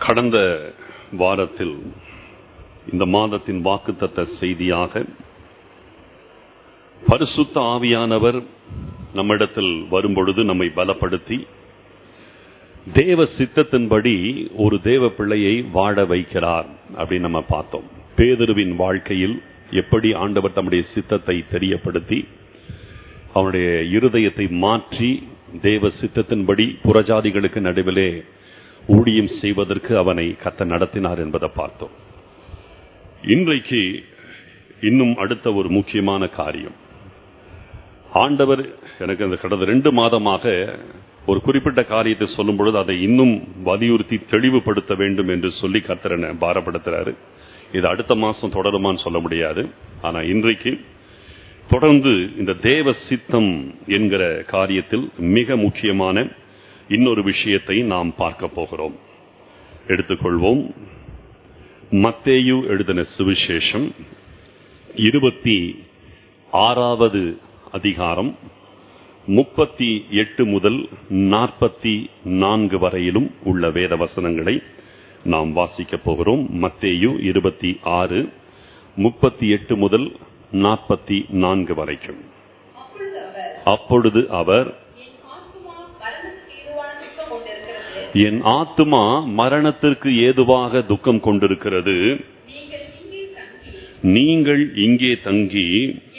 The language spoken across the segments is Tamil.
கடந்த வாரத்தில் இந்த மாதத்தின் வாக்குத்தத்த செய்தியாக பரிசுத்த ஆவியானவர் நம்மிடத்தில் வரும்பொழுது நம்மை பலப்படுத்தி தேவ சித்தத்தின்படி ஒரு தேவ பிள்ளையை வாழ வைக்கிறார் அப்படின்னு நம்ம பார்த்தோம் பேதருவின் வாழ்க்கையில் எப்படி ஆண்டவர் தம்முடைய சித்தத்தை தெரியப்படுத்தி அவனுடைய இருதயத்தை மாற்றி தேவ சித்தத்தின்படி புறஜாதிகளுக்கு நடுவிலே ஊழியம் செய்வதற்கு அவனை கத்த நடத்தினார் என்பதை பார்த்தோம் இன்றைக்கு இன்னும் அடுத்த ஒரு முக்கியமான காரியம் ஆண்டவர் எனக்கு அந்த கடந்த ரெண்டு மாதமாக ஒரு குறிப்பிட்ட காரியத்தை சொல்லும் பொழுது அதை இன்னும் வலியுறுத்தி தெளிவுபடுத்த வேண்டும் என்று சொல்லி கத்தரனை பாரப்படுத்துறாரு இது அடுத்த மாசம் தொடருமான்னு சொல்ல முடியாது ஆனா இன்றைக்கு தொடர்ந்து இந்த தேவ சித்தம் என்கிற காரியத்தில் மிக முக்கியமான இன்னொரு விஷயத்தை நாம் பார்க்க போகிறோம் எடுத்துக்கொள்வோம் மத்தேயு எழுதின சுவிசேஷம் இருபத்தி ஆறாவது அதிகாரம் முப்பத்தி எட்டு முதல் நாற்பத்தி நான்கு வரையிலும் உள்ள வேத வசனங்களை நாம் வாசிக்க போகிறோம் மத்தேயு இருபத்தி ஆறு முப்பத்தி எட்டு முதல் நாற்பத்தி நான்கு வரைக்கும் அப்பொழுது அவர் அப்பொழுது அவர் என் ஆத்துமா மரணத்துக்கு ஏதுவான துக்கம் கொண்டிருக்கிறது என் ஆத்துமா மரணத்திற்கு ஏதுவாக துக்கம் கொண்டிருக்கிறது நீங்கள் இங்கே தங்கி நீங்கள் இங்கே தங்கி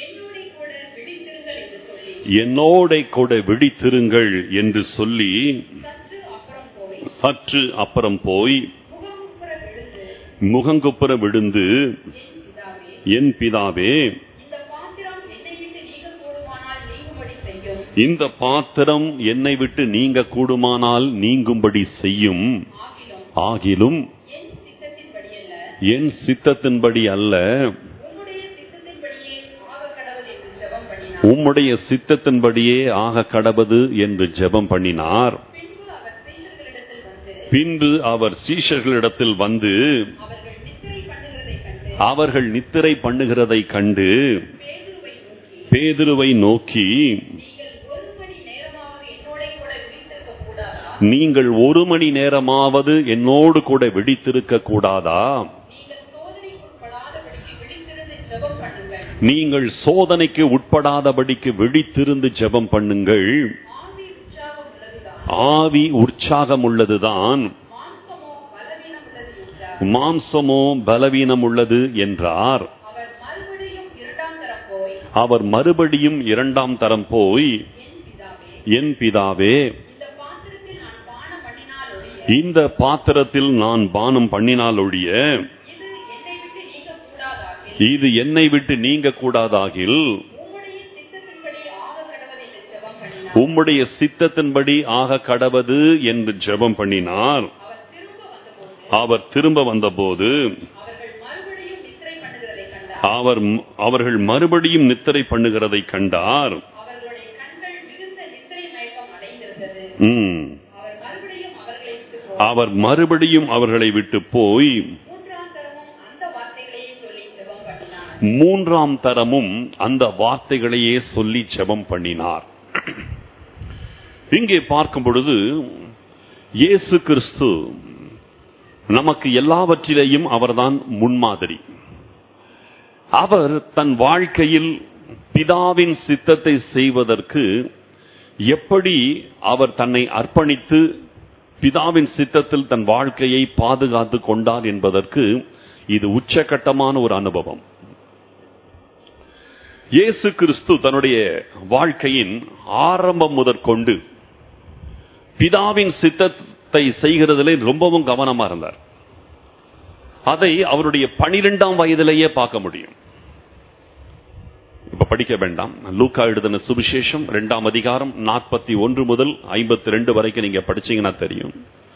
என்னோட கூட விழித்திருங்கள் என்று சொல்லி என்னோட கூட விழித்திருங்கள் என்று சொல்லி சற்று அப்புறம் போய் சற்று அப்புறம் போய் முகமுப்புற விழுந்து முகங்குப்புற விழுந்து என் பிதாவே என் பிதாவே இந்த பாத்திரம் என்னை விட்டு நீங்க கூடுமானால் நீங்கும்படி செய்யும் இந்த பாத்திரம் என்னை விட்டு நீங்க கூடுமானால் நீங்கும்படி செய்யும் ஆகிலும் ஆகிலும் என் சித்தத்தின்படியல்ல என் சித்தத்தின்படி அல்ல உம்முடைய சித்தத்தின்படியே ஆக கடவுள் என்று ஜெபம் பண்ணினார் உம்முடைய சித்தத்தின்படியே ஆக கடவது என்று ஜெபம் பண்ணினார் பின்பு அவர் சீஷர்களிடத்தில் வந்து பின்பு அவர் சீஷர்களிடத்தில் வந்து அவர்கள் நித்திரை பண்ணுகிறதைக் கண்டு அவர்கள் நித்திரை பண்ணுகிறதை கண்டு பேதுருவை நோக்கி பேதுருவை நோக்கி நீங்கள் ஒரு மணி நேரமாவது என்னோட கூட விழித்திருக்க கூடாதா நீங்கள் சோதனைக்கு உட்படாதபடிக்கு விழித்திருந்து ஜெபம் பண்ணுங்கள் நீங்கள் சோதனைக்கு உட்படாதபடிக்கு விழித்திருந்து ஜெபம் பண்ணுங்கள் ஆவி உற்சாகம் உள்ளதுதான் ஆவி உற்சாகம் உள்ளதுதான் மாம்சமோ பலவீனம் உள்ளது என்றார் மாம்சமோ பலவீனம் உள்ளது என்றார் அவர் மறுபடியும் இரண்டாம் தரம் போய் அவர் மறுபடியும் இரண்டாம் தரம் போய் என் பிதாவே என் பிதாவே இந்த பாத்திரத்தில் நான் பானம் பண்ணினால் ஒழிய இந்த பாத்திரத்தில் நான் பானம் பண்ணினால் ஒழிய இது என்னை விட்டு நீங்க கூடாதாகில் இது என்னை விட்டு நீங்க கூடாதாகில் உம்முடைய சித்தத்தின்படி ஆக கடவது என்று ஜெபம் உம்முடைய சித்தத்தின்படி ஆக கடவது என்று ஜெபம் பண்ணினார் பண்ணினார் பண்ணினார் அவர் திரும்ப வந்தபோது அவர் திரும்ப வந்தபோது அவர்கள் மறுபடியும் நித்திரை பண்ணுகிறதை கண்டார் அவர் அவர்கள் மறுபடியும் நித்திரை பண்ணுகிறதை கண்டார் அவர்களுடைய கண்கள் மிகுந்த நித்திரை மயக்கம் அடைந்திருந்தது ம். அவர் மறுபடியும் அவர்களை விட்டு போய் அவர் மறுபடியும் அவர்களை விட்டு போய் மூன்றாம் தரமும் அந்த வார்த்தைகளையே சொல்லி ஜெபம் பண்ணினார் மூன்றாம் தரமும் அந்த வார்த்தைகளையே சொல்லி ஜெபம் பண்ணினார் இங்கே பார்க்கும் பொழுது இயேசு கிறிஸ்து நமக்கு எல்லாவற்றிலேயும் அவர்தான் முன்மாதிரி அவர் தன் வாழ்க்கையில் பிதாவின் சித்தத்தை செய்வதற்கு எப்படி அவர் தன்னை அர்ப்பணித்து பிதாவின் சித்தத்தில் தன் வாழ்க்கையை பாதுகாத்து கொண்டார் என்பதற்கு இது உச்சகட்டமான ஒரு அனுபவம் இயேசு கிறிஸ்து தன்னுடைய வாழ்க்கையின் ஆரம்பம் முதற்கொண்டு பிதாவின் சித்தத்தை செய்கிறதிலே ரொம்பவும் கவனமா இருந்தார் அதை அவருடைய பனிரெண்டாம் வயதிலேயே பார்க்க முடியும் இப்ப படிக்க வேண்டாம் லூக்கா எழுதின சுவிசேஷம் இரண்டாம் அதிகாரம் நாற்பத்தி ஒன்று முதல் ஐம்பத்தி ரெண்டு வரைக்கும் நீங்க படிச்சீங்கன்னா தெரியும்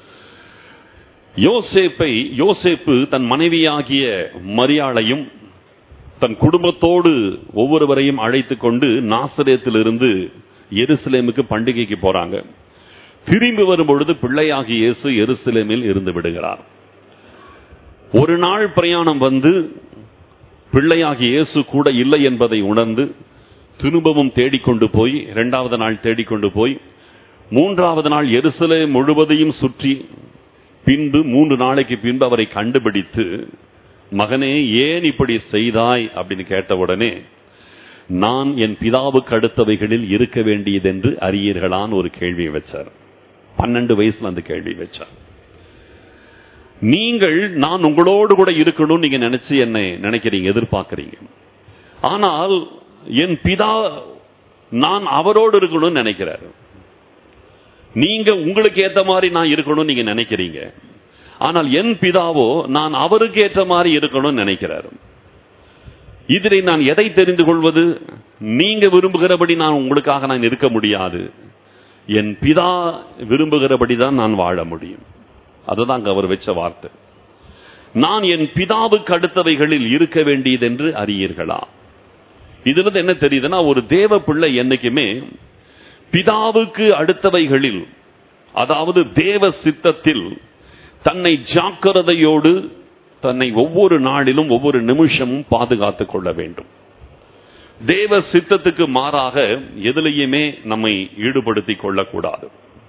யோசேப்பை யோசேப்பு தன் மனைவியாகிய மரியாளையும் தன் குடும்பத்தோடு ஒவ்வொருவரையும் அழைத்து கொண்டு நாசரேத்திலிருந்து எருசலேமுக்கு பண்டிகைக்கு போறாங்க திரும்பி வரும்பொழுது பிள்ளையாகிய இயேசு எருசலேமில் இருந்து விடுகிறார் ஒரு நாள் பிரயாணம் வந்து பிள்ளையாகிய இயேசு கூட இல்லை என்பதை உணர்ந்து திரும்பவும் தேடிக்கொண்டு போய் இரண்டாவது நாள் தேடிக்கொண்டு போய் மூன்றாவது நாள் எருசலேம் முழுவதையும் சுற்றி பின்பு மூன்று நாளைக்கு பின்பு அவரை கண்டுபிடித்து மகனே ஏன் இப்படி செய்தாய் அப்படின்னு கேட்ட உடனே நான் என் பிதாவுக்கு அடுத்தவைகளில் இருக்க வேண்டியதென்று அறியீர்களான்னு ஒரு கேள்வி வச்சார் பன்னெண்டு வயசுல அந்த கேள்வி வச்சார் நீங்கள் நான் உங்களோடு கூட இருக்கணும்னு நீங்க நினைச்சு என்னை நினைக்கிறீங்க எதிர்பார்க்கறீங்க ஆனால் என் பிதா நான் அவரோடு இருக்கணும்னு நினைக்கிறாரு நீங்க உங்களுக்கு ஏத்த மாதிரி நான் இருக்கணும்னு நீங்க நினைக்கிறீங்க ஆனால் என் பிதாவோ நான் அவருக்கு ஏற்ற மாதிரி இருக்கணும்னு நினைக்கிறாரு இதிலே நான் எதை தெரிந்து கொள்வது நீங்க விரும்புகிறபடி நான் உங்களுக்காக நான் இருக்க முடியாது என் பிதா விரும்புகிறபடி தான் நான் வாழ முடியும் அதுதான் அங்க அவர் வச்ச வார்த்தை நான் என் பிதாவுக்கு அடுத்தவைகளில் இருக்க வேண்டியது என்று அறியீர்களா இதுல இருந்து என்ன தெரியுதுன்னா ஒரு தேவ பிள்ளை என்னைக்குமே பிதாவுக்கு அடுத்தவைகளில் அதாவது தேவ சித்தத்தில் தன்னை ஜாக்கிரதையோடு தன்னை ஒவ்வொரு நாளிலும் ஒவ்வொரு நிமிஷமும் பாதுகாத்துக் கொள்ள வேண்டும் தேவ சித்தத்துக்கு மாறாக எதிலையுமே நம்மை ஈடுபடுத்திக் கொள்ளக்கூடாது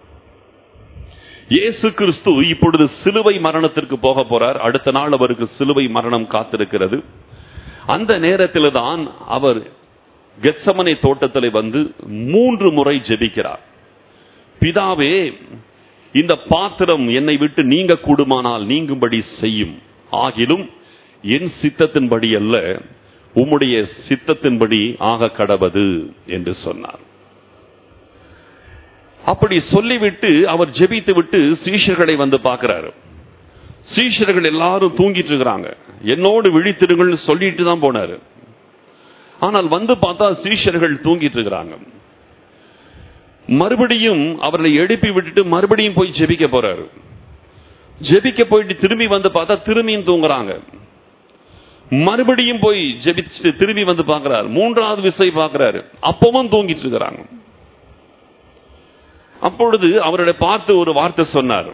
இயேசு கிறிஸ்து இப்பொழுது சிலுவை மரணத்திற்கு போக போறார் அடுத்த நாள் அவருக்கு சிலுவை மரணம் காத்திருக்கிறது அந்த நேரத்தில் தான் அவர் கெத்சமனை தோட்டத்தில் வந்து மூன்று முறை ஜெபிக்கிறார் பிதாவே இந்த பாத்திரம் என்னை விட்டு நீங்க கூடுமானால் நீங்கும்படி செய்யும் ஆகிலும் என் சித்தத்தின்படி அல்ல உம்முடைய சித்தத்தின்படி ஆக கடவது என்று சொன்னார் அப்படி சொல்லிவிட்டு அவர் ஜெபித்து விட்டு சீஷர்களை வந்து பார்க்கிறாரு சீஷர்கள் எல்லாரும் தூங்கிட்டு இருக்கிறாங்க என்னோடு விழித்திருங்கள் சொல்லிட்டு தான் போனாரு ஆனால் வந்து பார்த்தா சீஷர்கள் தூங்கிட்டு இருக்கிறாங்க மறுபடியும் அவர்களை எழுப்பி விட்டுட்டு மறுபடியும் போய் ஜெபிக்க போறாரு ஜெபிக்க போயிட்டு திரும்பி வந்து பார்த்தா திரும்பியும் தூங்குறாங்க மறுபடியும் போய் ஜெபிச்சுட்டு திரும்பி வந்து பார்க்கிறார் மூன்றாவது விசை பார்க்கிறாரு அப்பவும் தூங்கிட்டு இருக்கிறாங்க அப்பொழுது அவர்களை பார்த்து ஒரு வார்த்தை சொன்னார்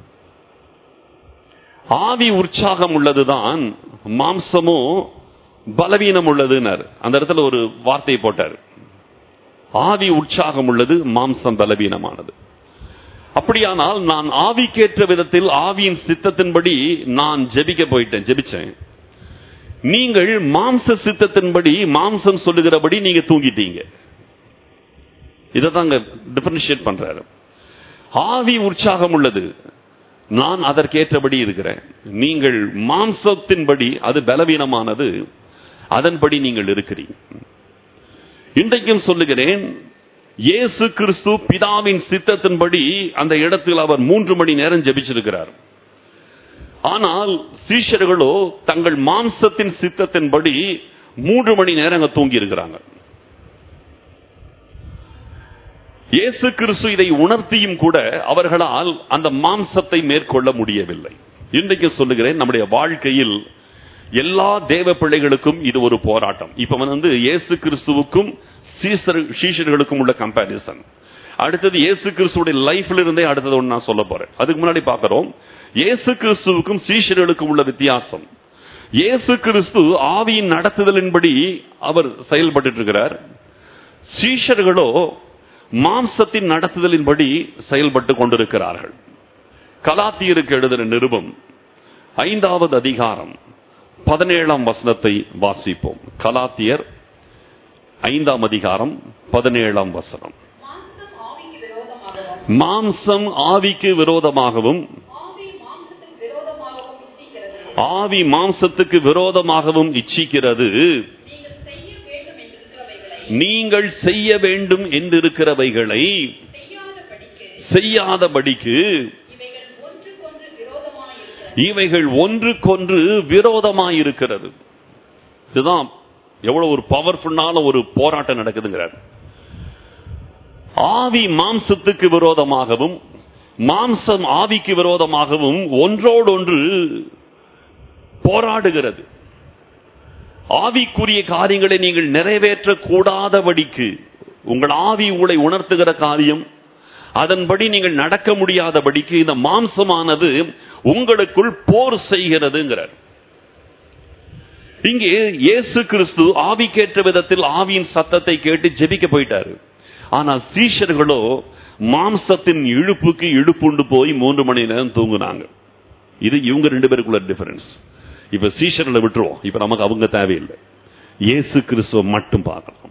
ஆவி உற்சாகம் உள்ளதுதான் மாம்சமோ பலவீனம் உள்ளதுன்னார் அந்த இடத்துல ஒரு வார்த்தையை போட்டார் ஆவி உற்சாகம் உள்ளது மாம்சம் பலவீனமானது அப்படியானால் நான் ஆவிக்கேற்ற விதத்தில் ஆவியின் சித்தத்தின்படி நான் ஜெபிக்க போயிட்டேன் ஜெபிச்சேன் நீங்கள் மாம்ச சித்தத்தின்படி மாம்சம் சொல்லுகிறபடி நீங்க தூங்கிட்டீங்க இதை தாங்க டிஃபரன்ஷியேட் பண்றாரு ஆவி உற்சாகம் உள்ளது நான் அதற்கேற்றபடி இருக்கிறேன் நீங்கள் மாம்சத்தின்படி அது பலவீனமானது அதன்படி நீங்கள் இருக்கிறீங்க இன்றைக்கும் சொல்லுகிறேன் இயேசு கிறிஸ்து பிதாவின் சித்தத்தின்படி அந்த இடத்தில் அவர் மூன்று மணி நேரம் ஜெபிச்சிருக்கிறார் ஆனால் சீஷர்களோ தங்கள் மாம்சத்தின் சித்தத்தின்படி மூன்று மணி நேரம் அங்க தூங்கி இருக்கிறாங்க இயேசு கிறிஸ்து இதை உணர்த்தியும் கூட அவர்களால் அந்த மாம்சத்தை மேற்கொள்ள முடியவில்லை இன்றைக்கு சொல்லுகிறேன் நம்முடைய வாழ்க்கையில் எல்லா தேவ பிள்ளைகளுக்கும் இது ஒரு போராட்டம் இப்ப வந்து இயேசு கிறிஸ்துவுக்கும் சீசர் சீஷர்களுக்கும் உள்ள கம்பாரிசன் அடுத்தது இயேசு கிறிஸ்துடைய லைஃப்ல இருந்தே அடுத்தது ஒன்று நான் சொல்ல போறேன் அதுக்கு முன்னாடி பார்க்கிறோம் இயேசு கிறிஸ்துவுக்கும் சீஷர்களுக்கும் உள்ள வித்தியாசம் இயேசு கிறிஸ்து ஆவியின் நடத்துதலின்படி அவர் செயல்பட்டு இருக்கிறார் சீஷர்களோ மாம்சத்தின் நடத்துதலின்படி செயல்பட்டு கொண்டிருக்கிறார்கள் கலாத்தியருக்கு எழுதின நிருபம் ஐந்தாவது அதிகாரம் பதினேழாம் வசனத்தை வாசிப்போம் கலாத்தியர் ஐந்தாம் அதிகாரம் பதினேழாம் வசனம் மாம்சம் ஆவிக்கு விரோதமாகவும் மாம்சம் ஆவிக்கு விரோதமாகவும் ஆவி மாம்சத்துக்கு விரோதமாகவும் இச்சிக்கிறது ஆவி மாம்சத்துக்கு விரோதமாகவும் இச்சிக்கிறது நீங்கள் செய்ய வேண்டும் என்றிருக்கிறவைகளை நீங்கள் செய்ய வேண்டும் என்றிருக்கிறவைகளை செய்யாதபடிக்கு செய்யாதபடிக்கு இவைகள் ஒன்றுக்கொன்று இவைகள் ஒன்றுக்கொன்று விரோதமாயிருக்கிறது விரோதமாயிருக்கிறது இதுதான் எவ்வளவு ஒரு பவர்ஃபுல்லான ஒரு போராட்டம் நடக்குதுங்கிறார் ஆவி மாம்சத்துக்கு விரோதமாகவும் மாம்சம் ஆவிக்கு விரோதமாகவும் ஒன்றோடொன்று போராடுகிறது ஆவிக்குரிய காரியங்களை நீங்கள் நிறைவேற்ற கூடாதபடிக்கு உங்கள் ஆவி உங்களை உணர்த்துகிற காரியம் அதன்படி நீங்கள் நடக்க முடியாதபடிக்கு இந்த மாம்சமானது உங்களுக்குள் போர் செய்கிறதுங்கிறார் இங்கே இயேசு கிறிஸ்து ஆவிக்கேற்ற விதத்தில் ஆவியின் சத்தத்தை கேட்டு ஜெபிக்க போயிட்டாரு ஆனால் சீஷர்களோ மாம்சத்தின் இழுப்புக்கு இழுப்புண்டு போய் மூன்று மணி நேரம் தூங்குனாங்க இது இவங்க ரெண்டு பேருக்குள்ள டிஃபரன்ஸ் இப்ப சீஷர்களை விட்டுருவோம் இப்ப நமக்கு அவங்க தேவையில்லை இயேசு கிறிஸ்துவ மட்டும் பார்க்கலாம்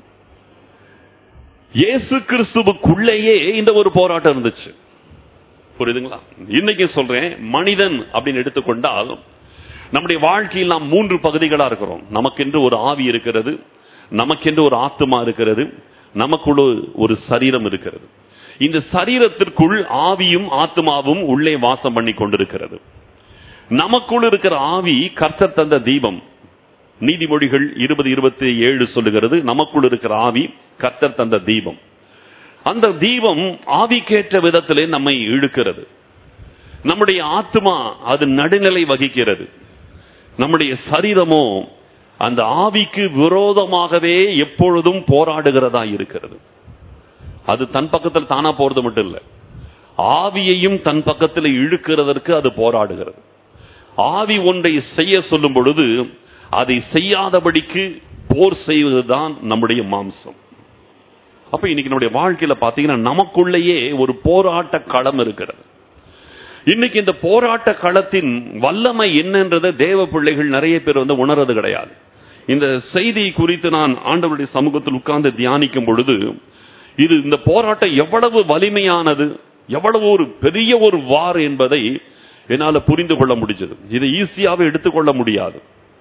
இயேசு கிறிஸ்துவுக்குள்ளேயே இந்த ஒரு போராட்டம் இருந்துச்சு புரியுதுங்களா இன்னைக்கு சொல்றேன் மனிதன் அப்படின்னு எடுத்துக்கொண்டால் நம்முடைய வாழ்க்கையில் நாம் மூன்று பகுதிகளா இருக்கிறோம் நமக்கென்று ஒரு ஆவி இருக்கிறது நமக்கென்று ஒரு ஆத்மா இருக்கிறது நமக்குள்ள ஒரு சரீரம் இருக்கிறது இந்த சரீரத்திற்குள் ஆவியும் ஆத்மாவும் உள்ளே வாசம் பண்ணி கொண்டிருக்கிறது நமக்குள் இருக்கிற ஆவி கர்த்தர் தந்த தீபம் நீதிமொழிகள் இருபது இருபத்தி ஏழு சொல்லுகிறது நமக்குள் இருக்கிற ஆவி கர்த்தர் தந்த தீபம் அந்த தீபம் ஆவிக்கேற்ற விதத்திலே நம்மை இழுக்கிறது நம்முடைய ஆத்மா அது நடுநிலை வகிக்கிறது நம்முடைய சரீரமோ அந்த ஆவிக்கு விரோதமாகவே எப்பொழுதும் போராடுகிறதா இருக்கிறது அது தன் பக்கத்தில் தானா போறது மட்டும் இல்ல ஆவியையும் தன் பக்கத்தில் இழுக்கிறதற்கு அது போராடுகிறது ஆவி ஒன்றை செய்ய சொல்லும் பொழுது அதை செய்யாதபடிக்கு போர் செய்வதுதான் நம்முடைய மாம்சம் அப்ப இன்னைக்கு நம்முடைய வாழ்க்கையில பாத்தீங்கன்னா நமக்குள்ளேயே ஒரு போராட்ட களம் இருக்கிறது இன்னைக்கு இந்த போராட்ட களத்தின் வல்லமை என்னன்றதை தேவ பிள்ளைகள் நிறைய பேர் வந்து உணர்றது கிடையாது இந்த செய்தி குறித்து நான் ஆண்டவருடைய சமூகத்தில் உட்கார்ந்து தியானிக்கும் பொழுது இது இந்த போராட்டம் எவ்வளவு வலிமையானது எவ்வளவு ஒரு பெரிய ஒரு வார் என்பதை என்னால புரிந்து கொள்ள முடிஞ்சது இதை ஈஸியாவே எடுத்துக்கொள்ள முடியாது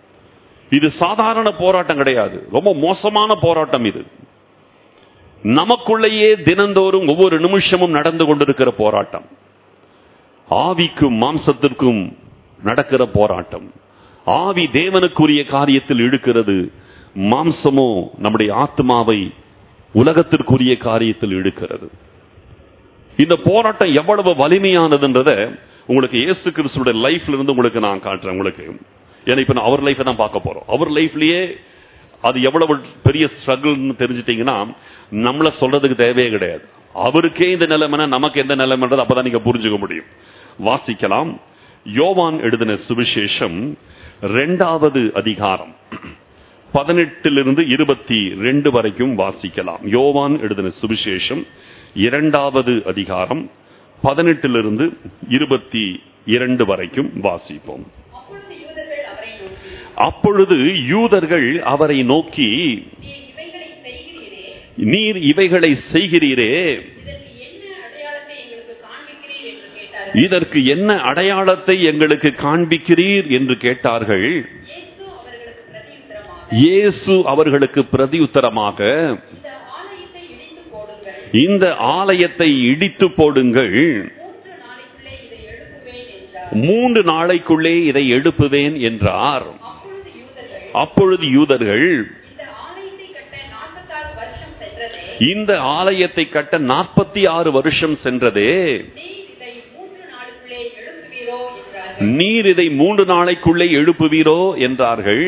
இது சாதாரண போராட்டம் கிடையாது ரொம்ப மோசமான போராட்டம் இது நமக்குள்ளேயே தினந்தோறும் ஒவ்வொரு நிமிஷமும் நடந்து கொண்டிருக்கிற போராட்டம் ஆவிக்கும் மாம்சத்திற்கும் நடக்கிற போராட்டம் ஆவி தேவனுக்குரிய காரியத்தில் இழுக்கிறது மாம்சமோ நம்முடைய ஆத்மாவை உலகத்திற்குரிய காரியத்தில் இழுக்கிறது இந்த போராட்டம் எவ்வளவு வலிமையானதுன்றத உங்களுக்கு இயேசு கிறிஸ்துவோட லைஃப்ல இருந்து உங்களுக்கு நான் காட்டுறேன் உங்களுக்கு ஏன்னா இப்ப நான் அவர் லைஃபை தான் பார்க்க போறோம் அவர் லைஃப்லயே அது எவ்வளவு பெரிய ஸ்ட்ரகிள்னு தெரிஞ்சிட்டீங்கன்னா நம்மள சொல்றதுக்கு தேவையே கிடையாது அவருக்கே இந்த நிலைமைனா நமக்கு எந்த நிலைமைன்றது அப்பதான் நீங்க புரிஞ்சுக்க முடியும் வாசிக்கலாம் யோவான் எழுதின சுவிசேஷம் இரண்டாவது அதிகாரம் பதினெட்டிலிருந்து இருபத்தி ரெண்டு வரைக்கும் வாசிக்கலாம் யோவான் எழுதின சுவிசேஷம் இரண்டாவது அதிகாரம் பதினெட்டிலிருந்து இருபத்தி இரண்டு வரைக்கும் வாசிப்போம் அப்பொழுது யூதர்கள் அவரை நோக்கி அப்பொழுது யூதர்கள் அவரை நோக்கி நீர் இவைகளை செய்கிறீரே நீர் இவைகளை செய்கிறீரே இதற்கு என்ன அடையாளத்தை எங்களுக்கு காண்பிக்கிறீர் என்று கேட்டார்கள் இதற்கு என்ன அடையாளத்தை எங்களுக்கு காண்பிக்கிறீர் என்று கேட்டார்கள் இயேசு அவர்களுக்கு பிரதியுத்தரமாக இயேசு அவர்களுக்கு பிரதியுத்தரமாக இந்த ஆலயத்தை இடித்து போடுங்கள் இந்த ஆலயத்தை இடித்து போடுங்கள் மூன்று நாளைக்குள்ளே இதை எழுப்புவேன் மூன்று நாளைக்குள்ளே இதை எழுப்புவேன் என்றார் என்றார் அப்பொழுது யூதர்கள் அப்பொழுது யூதர்கள் இந்த ஆலயத்தை கட்ட நாற்பத்தாறு வருஷம் சென்றதே இந்த ஆலயத்தை கட்ட நாற்பத்தி ஆறு வருஷம் சென்றதே நீர் இதை மூன்று நாளுக்குள்ளே எழுப்புவீரோ என்றார்கள் நீர் இதை மூன்று நாளைக்குள்ளே எழுப்புவீரோ என்றார்கள்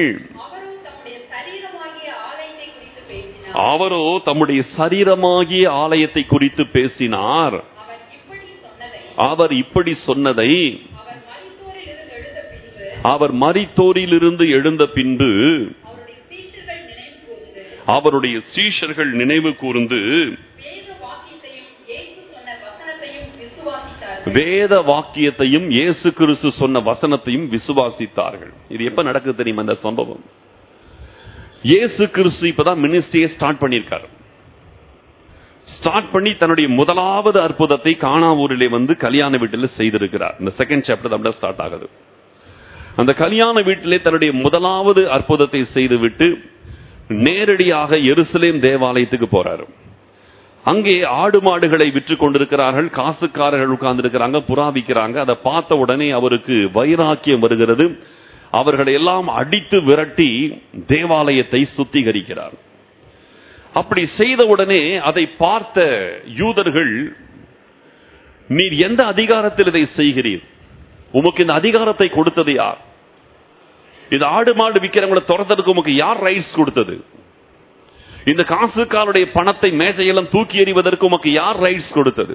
அவரோ தம்முடைய சரீரமாகிய ஆலயத்தை குறித்து பேசினார் அவரோ தம்முடைய சரீரமாகிய ஆலயத்தை குறித்து பேசினார் அவர் இப்படி சொன்னதை அவர் இப்படி சொன்னதை அவர் மரித்தோரிலிருந்து எழுந்த பின்பு அவர் மரித்தோரிலிருந்து எழுந்த பின்பு அவருடைய சீஷர்கள் நினைவு கூர்ந்து அவருடைய சீஷர்கள் நினைவு கூர்ந்து வேத வாக்கியத்தையும் இயேசு சொன்ன வசனத்தையும் விசுவாசித்தார்கள் வேத வாக்கியத்தையும் இயேசு கிறிஸ்து சொன்ன வசனத்தையும் விசுவாசித்தார்கள் இது எப்ப நடக்குது தெரியுமா இந்த சம்பவம் இயேசு கிறிஸ்து இப்பதான் மினிஸ்ட்ரியை ஸ்டார்ட் பண்ணியிருக்காரு ஸ்டார்ட் பண்ணி தன்னுடைய முதலாவது அற்புதத்தை காணாவூரிலே வந்து கல்யாண வீட்டில் செய்திருக்கிறார் இந்த செகண்ட் சாப்டர் அப்படியே ஸ்டார்ட் ஆகுது அந்த கல்யாண வீட்டிலே தன்னுடைய முதலாவது அற்புதத்தை செய்துவிட்டு நேரடியாக எருசலேம் தேவாலயத்துக்கு போறாரு அங்கே ஆடு மாடுகளை விற்று கொண்டிருக்கிறார்கள் காசுக்காரர்கள் உட்கார்ந்து இருக்கிறாங்க புறாவிக்கிறாங்க அதை பார்த்த உடனே அவருக்கு வைராக்கியம் வருகிறது அவர்களை எல்லாம் அடித்து விரட்டி தேவாலயத்தை சுத்திகரிக்கிறார் அப்படி செய்த உடனே அதை பார்த்த யூதர்கள் நீர் எந்த அதிகாரத்தில் இதை செய்கிறீர் உமக்கு இந்த அதிகாரத்தை கொடுத்தது யார் இது ஆடு மாடு விற்கிறவங்களை துரத்துறதுக்கு உமக்கு யார் ரைட்ஸ் கொடுத்தது இந்த காசுக்காருடைய பணத்தை மேசையெல்லாம் தூக்கி எறிவதற்கு உமக்கு யார் ரைட்ஸ் கொடுத்தது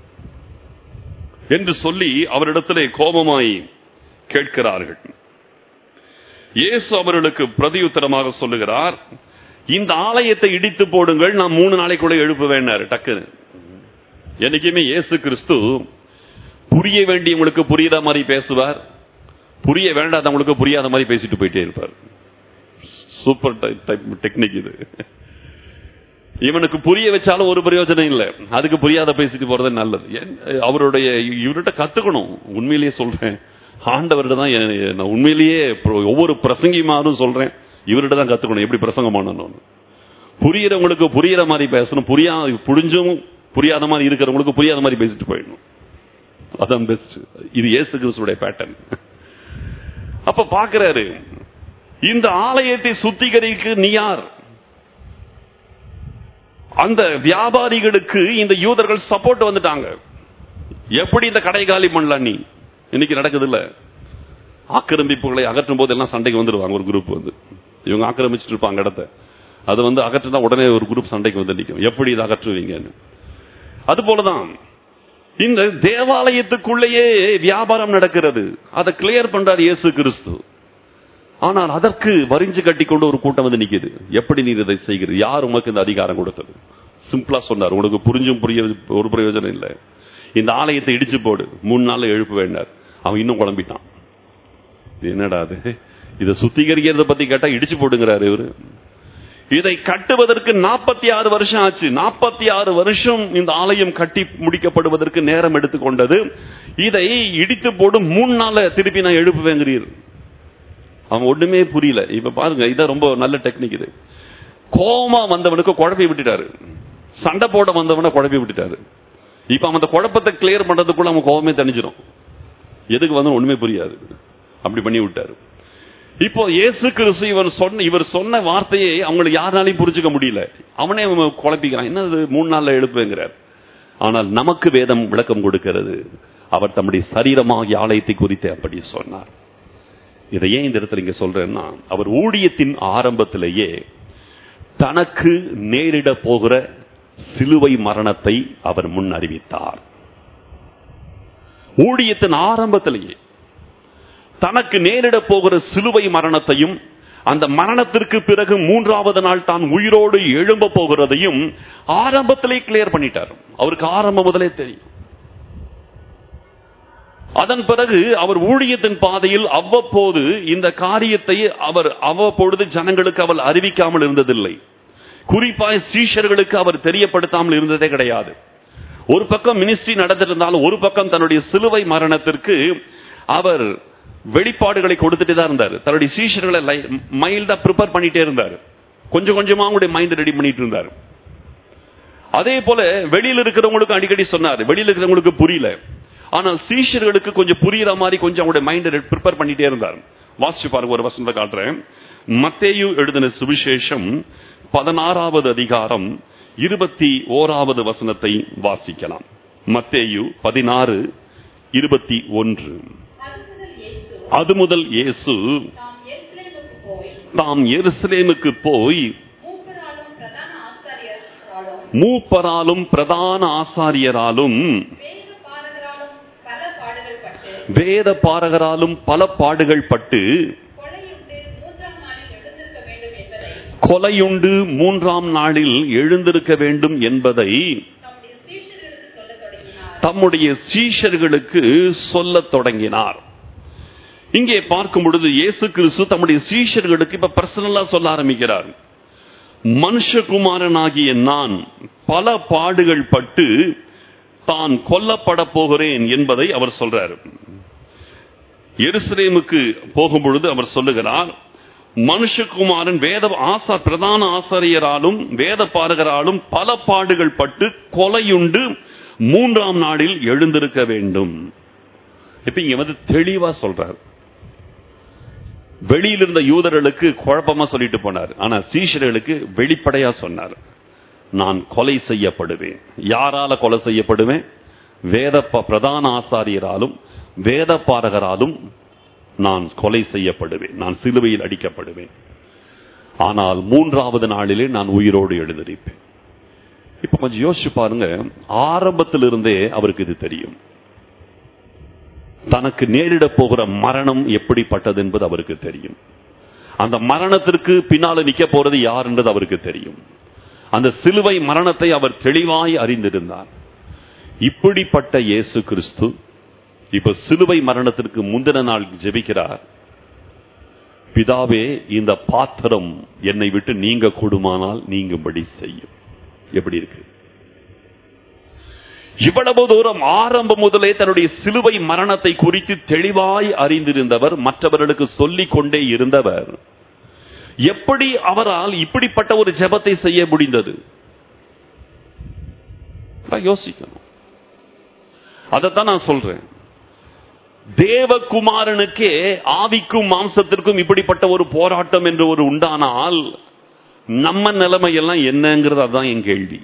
என்று சொல்லி அவரிடத்திலே கோபமாய் கேட்கிறார்கள் இயேசு அவர்களுக்கு பிரதியுத்தரமாக சொல்லுகிறார் இந்த ஆலயத்தை இடித்து போடுங்கள் நான் மூணு நாளைக்குள்ள எழுப்புவேன்னாரு டக்குன்னு என்னைக்குமே இயேசு கிறிஸ்து புரிய வேண்டியவங்களுக்கு புரியுற மாதிரி பேசுவார் புரிய வேண்டாதவங்களுக்கு புரியாத மாதிரி பேசிட்டு போயிட்டே இருப்பார் சூப்பர் டைப் டெக்னிக் இது இவனுக்கு புரிய வச்சாலும் ஒரு பிரயோஜனம் இல்லை அதுக்கு புரியாத பேசிட்டு போறது நல்லது ஏன், அவருடைய இவர்கிட்ட கத்துக்கணும் உண்மையிலேயே சொல்றேன் ஆண்டவர்கிட்ட தான் எ- நான் உண்மையிலேயே pro- ஒவ்வொரு பிரசங்கிமாரும் சொல்றேன் இவர்கிட்ட தான் கத்துக்கணும் எப்படி பிரசங்கம் பண்ணணும் புரியறவங்களுக்கு புரியற மாதிரி பேசணும் புரியா புரிஞ்சும் புரியாத மாதிரி இருக்கிறவங்களுக்கு புரியாத மாதிரி பேசிட்டு போயிடணும் அதான் பெஸ்ட் இது இயேசு கிறிஸ்துடைய பேட்டர்ன் அப்ப பாக்குறாரு இந்த ஆலயத்தை சுத்திகரிக்க நீ யார் அந்த வியாபாரிகளுக்கு இந்த யூதர்கள் சப்போர்ட் வந்துட்டாங்க எப்படி இந்த கடை காலி பண்ணலாம் நீ இன்னைக்கு நடக்குது இல்ல ஆக்கிரமிப்புகளை அகற்றும் போது எல்லாம் சண்டைக்கு வந்துடுவாங்க ஒரு குரூப் வந்து இவங்க ஆக்கிரமிச்சிட்டு இருப்பாங்க இடத்த அது வந்து அகற்றினா உடனே ஒரு குரூப் சண்டைக்கு வந்து நிற்கும் எப்படி இதை அகற்றுவீங்கன்னு அது போலதான் இந்த தேவாலயத்துக்குள்ளேயே வியாபாரம் நடக்கிறது அதை கிளியர் பண்றார் இயேசு கிறிஸ்து ஆனால் அதற்கு வரிஞ்சு கட்டி கொண்டு ஒரு கூட்டம் வந்து நிக்குது எப்படி நீ இதை செய்கிறது யார் உனக்கு இந்த அதிகாரம் கொடுத்தது சிம்பிளா சொன்னார் உனக்கு புரிஞ்சும் புரிய ஒரு பிரயோஜனம் இல்லை இந்த ஆலயத்தை இடிச்சு போடு மூணு நாள்ல எழுப்ப வேண்டார் அவன் இன்னும் குழம்பிட்டான் இது என்னடா அது இதை சுத்திகரிக்கிறத பத்தி கேட்டா இடிச்சு போடுங்கிறாரு இவரு இதை கட்டுவதற்கு நாற்பத்தி ஆறு வருஷம் ஆச்சு நாற்பத்தி ஆறு வருஷம் இந்த ஆலயம் கட்டி முடிக்கப்படுவதற்கு நேரம் எடுத்துக்கொண்டது இதை இடித்து போடும் மூணு நாள்ல திருப்பி நான் எழுப்புவேங்கிறீர் அவன் ஒண்ணுமே புரியல இப்ப பாருங்க இதான் ரொம்ப நல்ல டெக்னிக் இது கோமா வந்தவனுக்கு குழப்பி விட்டுட்டாரு சண்டை போட வந்தவனை குழப்பி விட்டுட்டாரு இப்ப அவன் அந்த குழப்பத்தை கிளியர் பண்றதுக்குள்ள அவன் கோவமே தணிஞ்சிடும் எதுக்கு வந்து ஒண்ணுமே புரியாது அப்படி பண்ணி விட்டாரு இப்போ இயேசு கிறிஸ்து இவர் சொன்ன இவர் சொன்ன வார்த்தையை அவங்களுக்கு யாருனாலையும் புரிஞ்சுக்க முடியல அவனே அவன் குழப்பிக்கிறான் என்ன இது மூணு நாள்ல எழுப்புங்கிறார் ஆனால் நமக்கு வேதம் விளக்கம் கொடுக்கிறது அவர் தம்முடைய சரீரமாகிய ஆலயத்தை குறித்து அப்படி சொன்னார் இதை ஏன் இந்த இடத்துல இங்க சொல்றேன்னா அவர் ஊழியத்தின் ஆரம்பத்திலேயே தனக்கு நேரிட போகிற சிலுவை மரணத்தை அவர் முன் அறிவித்தார் ஊழியத்தின் ஆரம்பத்திலேயே தனக்கு நேரிட போகிற சிலுவை மரணத்தையும் அந்த மரணத்திற்கு பிறகு மூன்றாவது நாள் தான் உயிரோடு எழும்ப போகிறதையும் ஆரம்பத்திலே கிளியர் பண்ணிட்டார் அவருக்கு ஆரம்பம் முதலே தெரியும் அதன் பிறகு அவர் ஊழியத்தின் பாதையில் அவ்வப்போது இந்த காரியத்தை அவர் அவ்வப்பொழுது ஜனங்களுக்கு அவர் அறிவிக்காமல் இருந்ததில்லை குறிப்பாய் சீஷர்களுக்கு அவர் தெரியப்படுத்தாமல் இருந்ததே கிடையாது ஒரு பக்கம் மினிஸ்ட்ரி நடந்திருந்தாலும் ஒரு பக்கம் தன்னுடைய சிலுவை மரணத்திற்கு அவர் வெளிப்பாடுகளை கொடுத்துட்டு தான் இருந்தார் தன்னுடைய சீஷர்களை மைல்டா ப்ரிப்பேர் பண்ணிட்டே இருந்தார் கொஞ்சம் கொஞ்சமா அவங்களுடைய மைண்ட் ரெடி பண்ணிட்டு இருந்தார் அதே போல வெளியில இருக்கிறவங்களுக்கு அடிக்கடி சொன்னார் வெளியில இருக்கிறவங்களுக்கு புரியல ஆனால் சீஷர்களுக்கு கொஞ்சம் புரியுற மாதிரி கொஞ்சம் அவங்களுடைய மைண்டை ப்ரிப்பேர் பண்ணிட்டே இருந்தார் வாசிச்சு பாருங்க ஒரு வசனத்தை காட்டுறேன் மத்தேயு எழுதின சுவிசேஷம் பதினாறாவது அதிகாரம் இருபத்தி ஓராவது வசனத்தை வாசிக்கலாம் மத்தேயு பதினாறு இருபத்தி ஒன்று அது முதல் இயேசு அது முதல் இயேசு தாம் எருசலேமுக்கு போய் தாம் எருசலேமுக்கு போய் மூப்பராலும் பிரதான ஆசாரியராலும் மூப்பராலும் பிரதான ஆசாரியராலும் வேத பாரகராலும் பல பாடுகள் பட்டு வேத பாரகராலும் பல பாடுகள் பட்டு கொலையுண்டு மூன்றாம் நாளில் எழுந்திருக்க வேண்டும் என்பதை கொலையுண்டு மூன்றாம் நாளில் எழுந்திருக்க வேண்டும் என்பதை தம்முடைய சீஷர்களுக்கு சொல்லத் தம்முடைய சீஷர்களுக்கு சொல்லத் தொடங்கினார் தொடங்கினார் இங்கே பார்க்கும் பொழுது இயேசு கிறிஸ்து தம்முடைய சீஷர்களுக்கு இப்ப பர்சனலா சொல்ல ஆரம்பிக்கிறார் மனுஷகுமாரனாகிய நான் பல பாடுகள் பட்டு தான் கொல்லப்பட போகிறேன் என்பதை அவர் சொல்றார் எருசலேமுக்கு போகும் பொழுது அவர் சொல்லுகிறார் மனுஷகுமாரன் வேத ஆசா பிரதான ஆசாரியராலும் வேத பாரகராலும் பல பாடுகள் பட்டு கொலையுண்டு மூன்றாம் நாளில் எழுந்திருக்க வேண்டும் இப்ப இங்க வந்து தெளிவா சொல்றார் வெளியில் இருந்த யூதர்களுக்கு குழப்பமா சொல்லிட்டு போனார் ஆனா சீஷர்களுக்கு வெளிப்படையா சொன்னார் நான் கொலை செய்யப்படுவேன் யாரால கொலை செய்யப்படுவேன் வேத ப- பிரதான ஆசாரியராலும் வேத பாரகராலும் நான் கொலை செய்யப்படுவேன் நான் சிலுவையில் அடிக்கப்படுவேன் ஆனால் மூன்றாவது நாளிலே நான் உயிரோடு எழுந்திருப்பேன் இப்ப கொஞ்சம் யோசிச்சு பாருங்க ஆரம்பத்திலிருந்தே அவருக்கு இது தெரியும் தனக்கு நேரிட போகிற மரணம் எப்படிப்பட்டது என்பது அவருக்கு தெரியும் அந்த மரணத்திற்கு பின்னால நிக்க போறது யார் என்பது அவருக்கு தெரியும் அந்த சிலுவை மரணத்தை அவர் தெளிவாய் அறிந்திருந்தார் இப்படிப்பட்ட இயேசு கிறிஸ்து இப்ப சிலுவை மரணத்திற்கு முந்தின நாள் ஜெபிக்கிறார் பிதாவே இந்த பாத்திரம் என்னை விட்டு நீங்க கூடுமானால் நீங்கும்படி செய்யும் எப்படி இருக்கு இவ்வளவு தூரம் ஆரம்பம் முதலே தன்னுடைய சிலுவை மரணத்தை குறித்து தெளிவாய் அறிந்திருந்தவர் மற்றவர்களுக்கு சொல்லிக் கொண்டே இருந்தவர் எப்படி அவரால் இப்படிப்பட்ட ஒரு ஜெபத்தை செய்ய முடிந்தது நான் யோசிக்கணும் அதைத்தான் நான் சொல்றேன் தேவகுமாரனுக்கே ஆவிக்கும் மாம்சத்திற்கும் இப்படிப்பட்ட ஒரு போராட்டம் என்று ஒரு உண்டானால் நம்ம நிலைமை எல்லாம் என்னங்கிறது அதான் என் கேள்வி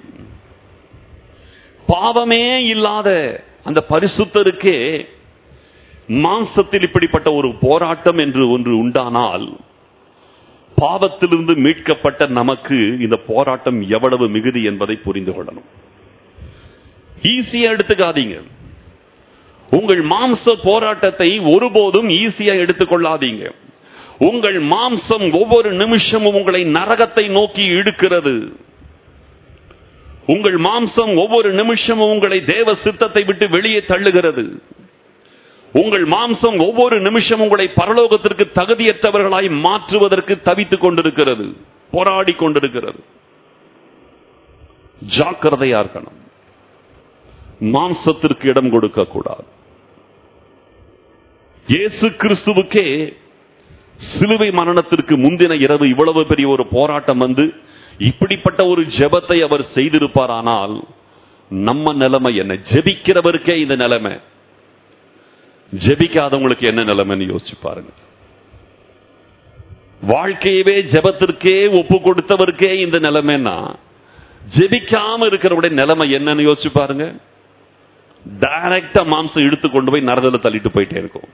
பாவமே இல்லாத அந்த பரிசுத்தருக்கே மாம்சத்தில் இப்படிப்பட்ட ஒரு போராட்டம் என்று ஒன்று உண்டானால் பாவத்திலிருந்து மீட்கப்பட்ட நமக்கு இந்த போராட்டம் எவ்வளவு மிகுதி என்பதை புரிந்து கொள்ளணும் ஈஸியா எடுத்துக்காதீங்க உங்கள் மாம்ச போராட்டத்தை ஒருபோதும் ஈஸியா எடுத்துக்கொள்ளாதீங்க உங்கள் மாம்சம் ஒவ்வொரு நிமிஷமும் உங்களை நரகத்தை நோக்கி இழுக்கிறது உங்கள் மாம்சம் ஒவ்வொரு நிமிஷமும் உங்களை தேவ சித்தத்தை விட்டு வெளியே தள்ளுகிறது உங்கள் மாம்சம் ஒவ்வொரு நிமிஷம் உங்களை பரலோகத்திற்கு தகுதியற்றவர்களாய் மாற்றுவதற்கு தவித்துக் கொண்டிருக்கிறது போராடி கொண்டிருக்கிறது ஜாக்கிரதையா இருக்கணும் மாம்சத்திற்கு இடம் கொடுக்க கூடாது இயேசு கிறிஸ்துவுக்கே சிலுவை மரணத்திற்கு முந்தின இரவு இவ்வளவு பெரிய ஒரு போராட்டம் வந்து இப்படிப்பட்ட ஒரு ஜெபத்தை அவர் செய்திருப்பாரானால் நம்ம நிலைமை என்ன ஜெபிக்கிறவருக்கே இந்த நிலைமை ஜெபிக்காதவங்களுக்கு என்ன நிலைமைன்னு யோசிச்சு பாருங்க வாழ்க்கையவே ஜெபத்திற்கே ஒப்பு கொடுத்தவருக்கே இந்த நிலைமைன்னா ஜெபிக்காம இருக்கிறவருடைய நிலைமை என்னன்னு யோசிச்சு பாருங்க டைரக்டா மாம்சம் இழுத்து கொண்டு போய் நரகல தள்ளிட்டு போயிட்டே இருக்கும்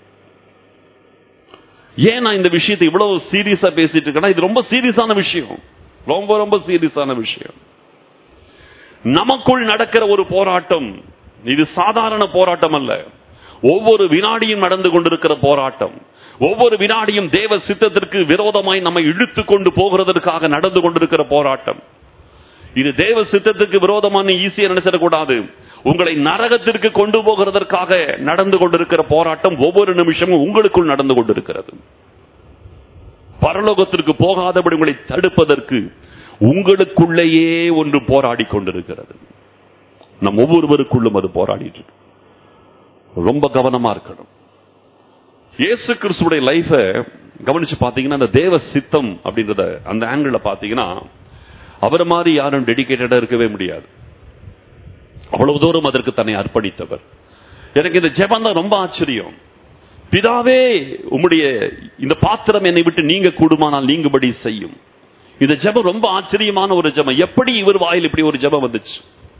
ஏன் நான் இந்த விஷயத்தை இவ்வளவு சீரியஸா பேசிட்டு இருக்கேன்னா இது ரொம்ப சீரியஸான விஷயம் ரொம்ப ரொம்ப சீரியஸான விஷயம் நமக்குள் நடக்கிற ஒரு போராட்டம் இது சாதாரண போராட்டம் அல்ல ஒவ்வொரு வினாடியும் நடந்து கொண்டிருக்கிற போராட்டம் ஒவ்வொரு வினாடியும் தேவ சித்தத்திற்கு விரோதமாய் நம்மை இழுத்து கொண்டு போகிறதற்காக நடந்து கொண்டிருக்கிற போராட்டம் இது தேவ சித்தத்துக்கு விரோதமான ஈஸியா நினைச்சிடக்கூடாது உங்களை நரகத்திற்கு கொண்டு போகிறதற்காக நடந்து கொண்டிருக்கிற போராட்டம் ஒவ்வொரு நிமிஷமும் உங்களுக்குள் நடந்து கொண்டிருக்கிறது பரலோகத்திற்கு போகாதபடி உங்களை தடுப்பதற்கு உங்களுக்குள்ளேயே ஒன்று போராடி கொண்டிருக்கிறது நம் ஒவ்வொருவருக்குள்ளும் அது போராடிட்டு இருக்கு. ரொம்ப கவனமா இருக்கணும் இயேசு கிறிஸ்துடைய லைஃப கவனிச்சு பாத்தீங்கன்னா அந்த தேவ சித்தம் அப்படின்றத அந்த ஆங்கிள் பாத்தீங்கன்னா அவர் மாதிரி யாரும் டெடிகேட்டடா இருக்கவே முடியாது அவ்வளவு தூரம் அதற்கு தன்னை அர்ப்பணித்தவர் எனக்கு இந்த ஜெபம் தான் ரொம்ப ஆச்சரியம் பிதாவே உம்முடைய இந்த பாத்திரம் என்னை விட்டு நீங்க கூடுமானால் நீங்கும்படி செய்யும் இந்த ஜெபம் ரொம்ப ஆச்சரியமான ஒரு ஜெபம் எப்படி இவர் வாயில் இப்படி ஒரு ஜெபம் வந்துச்சு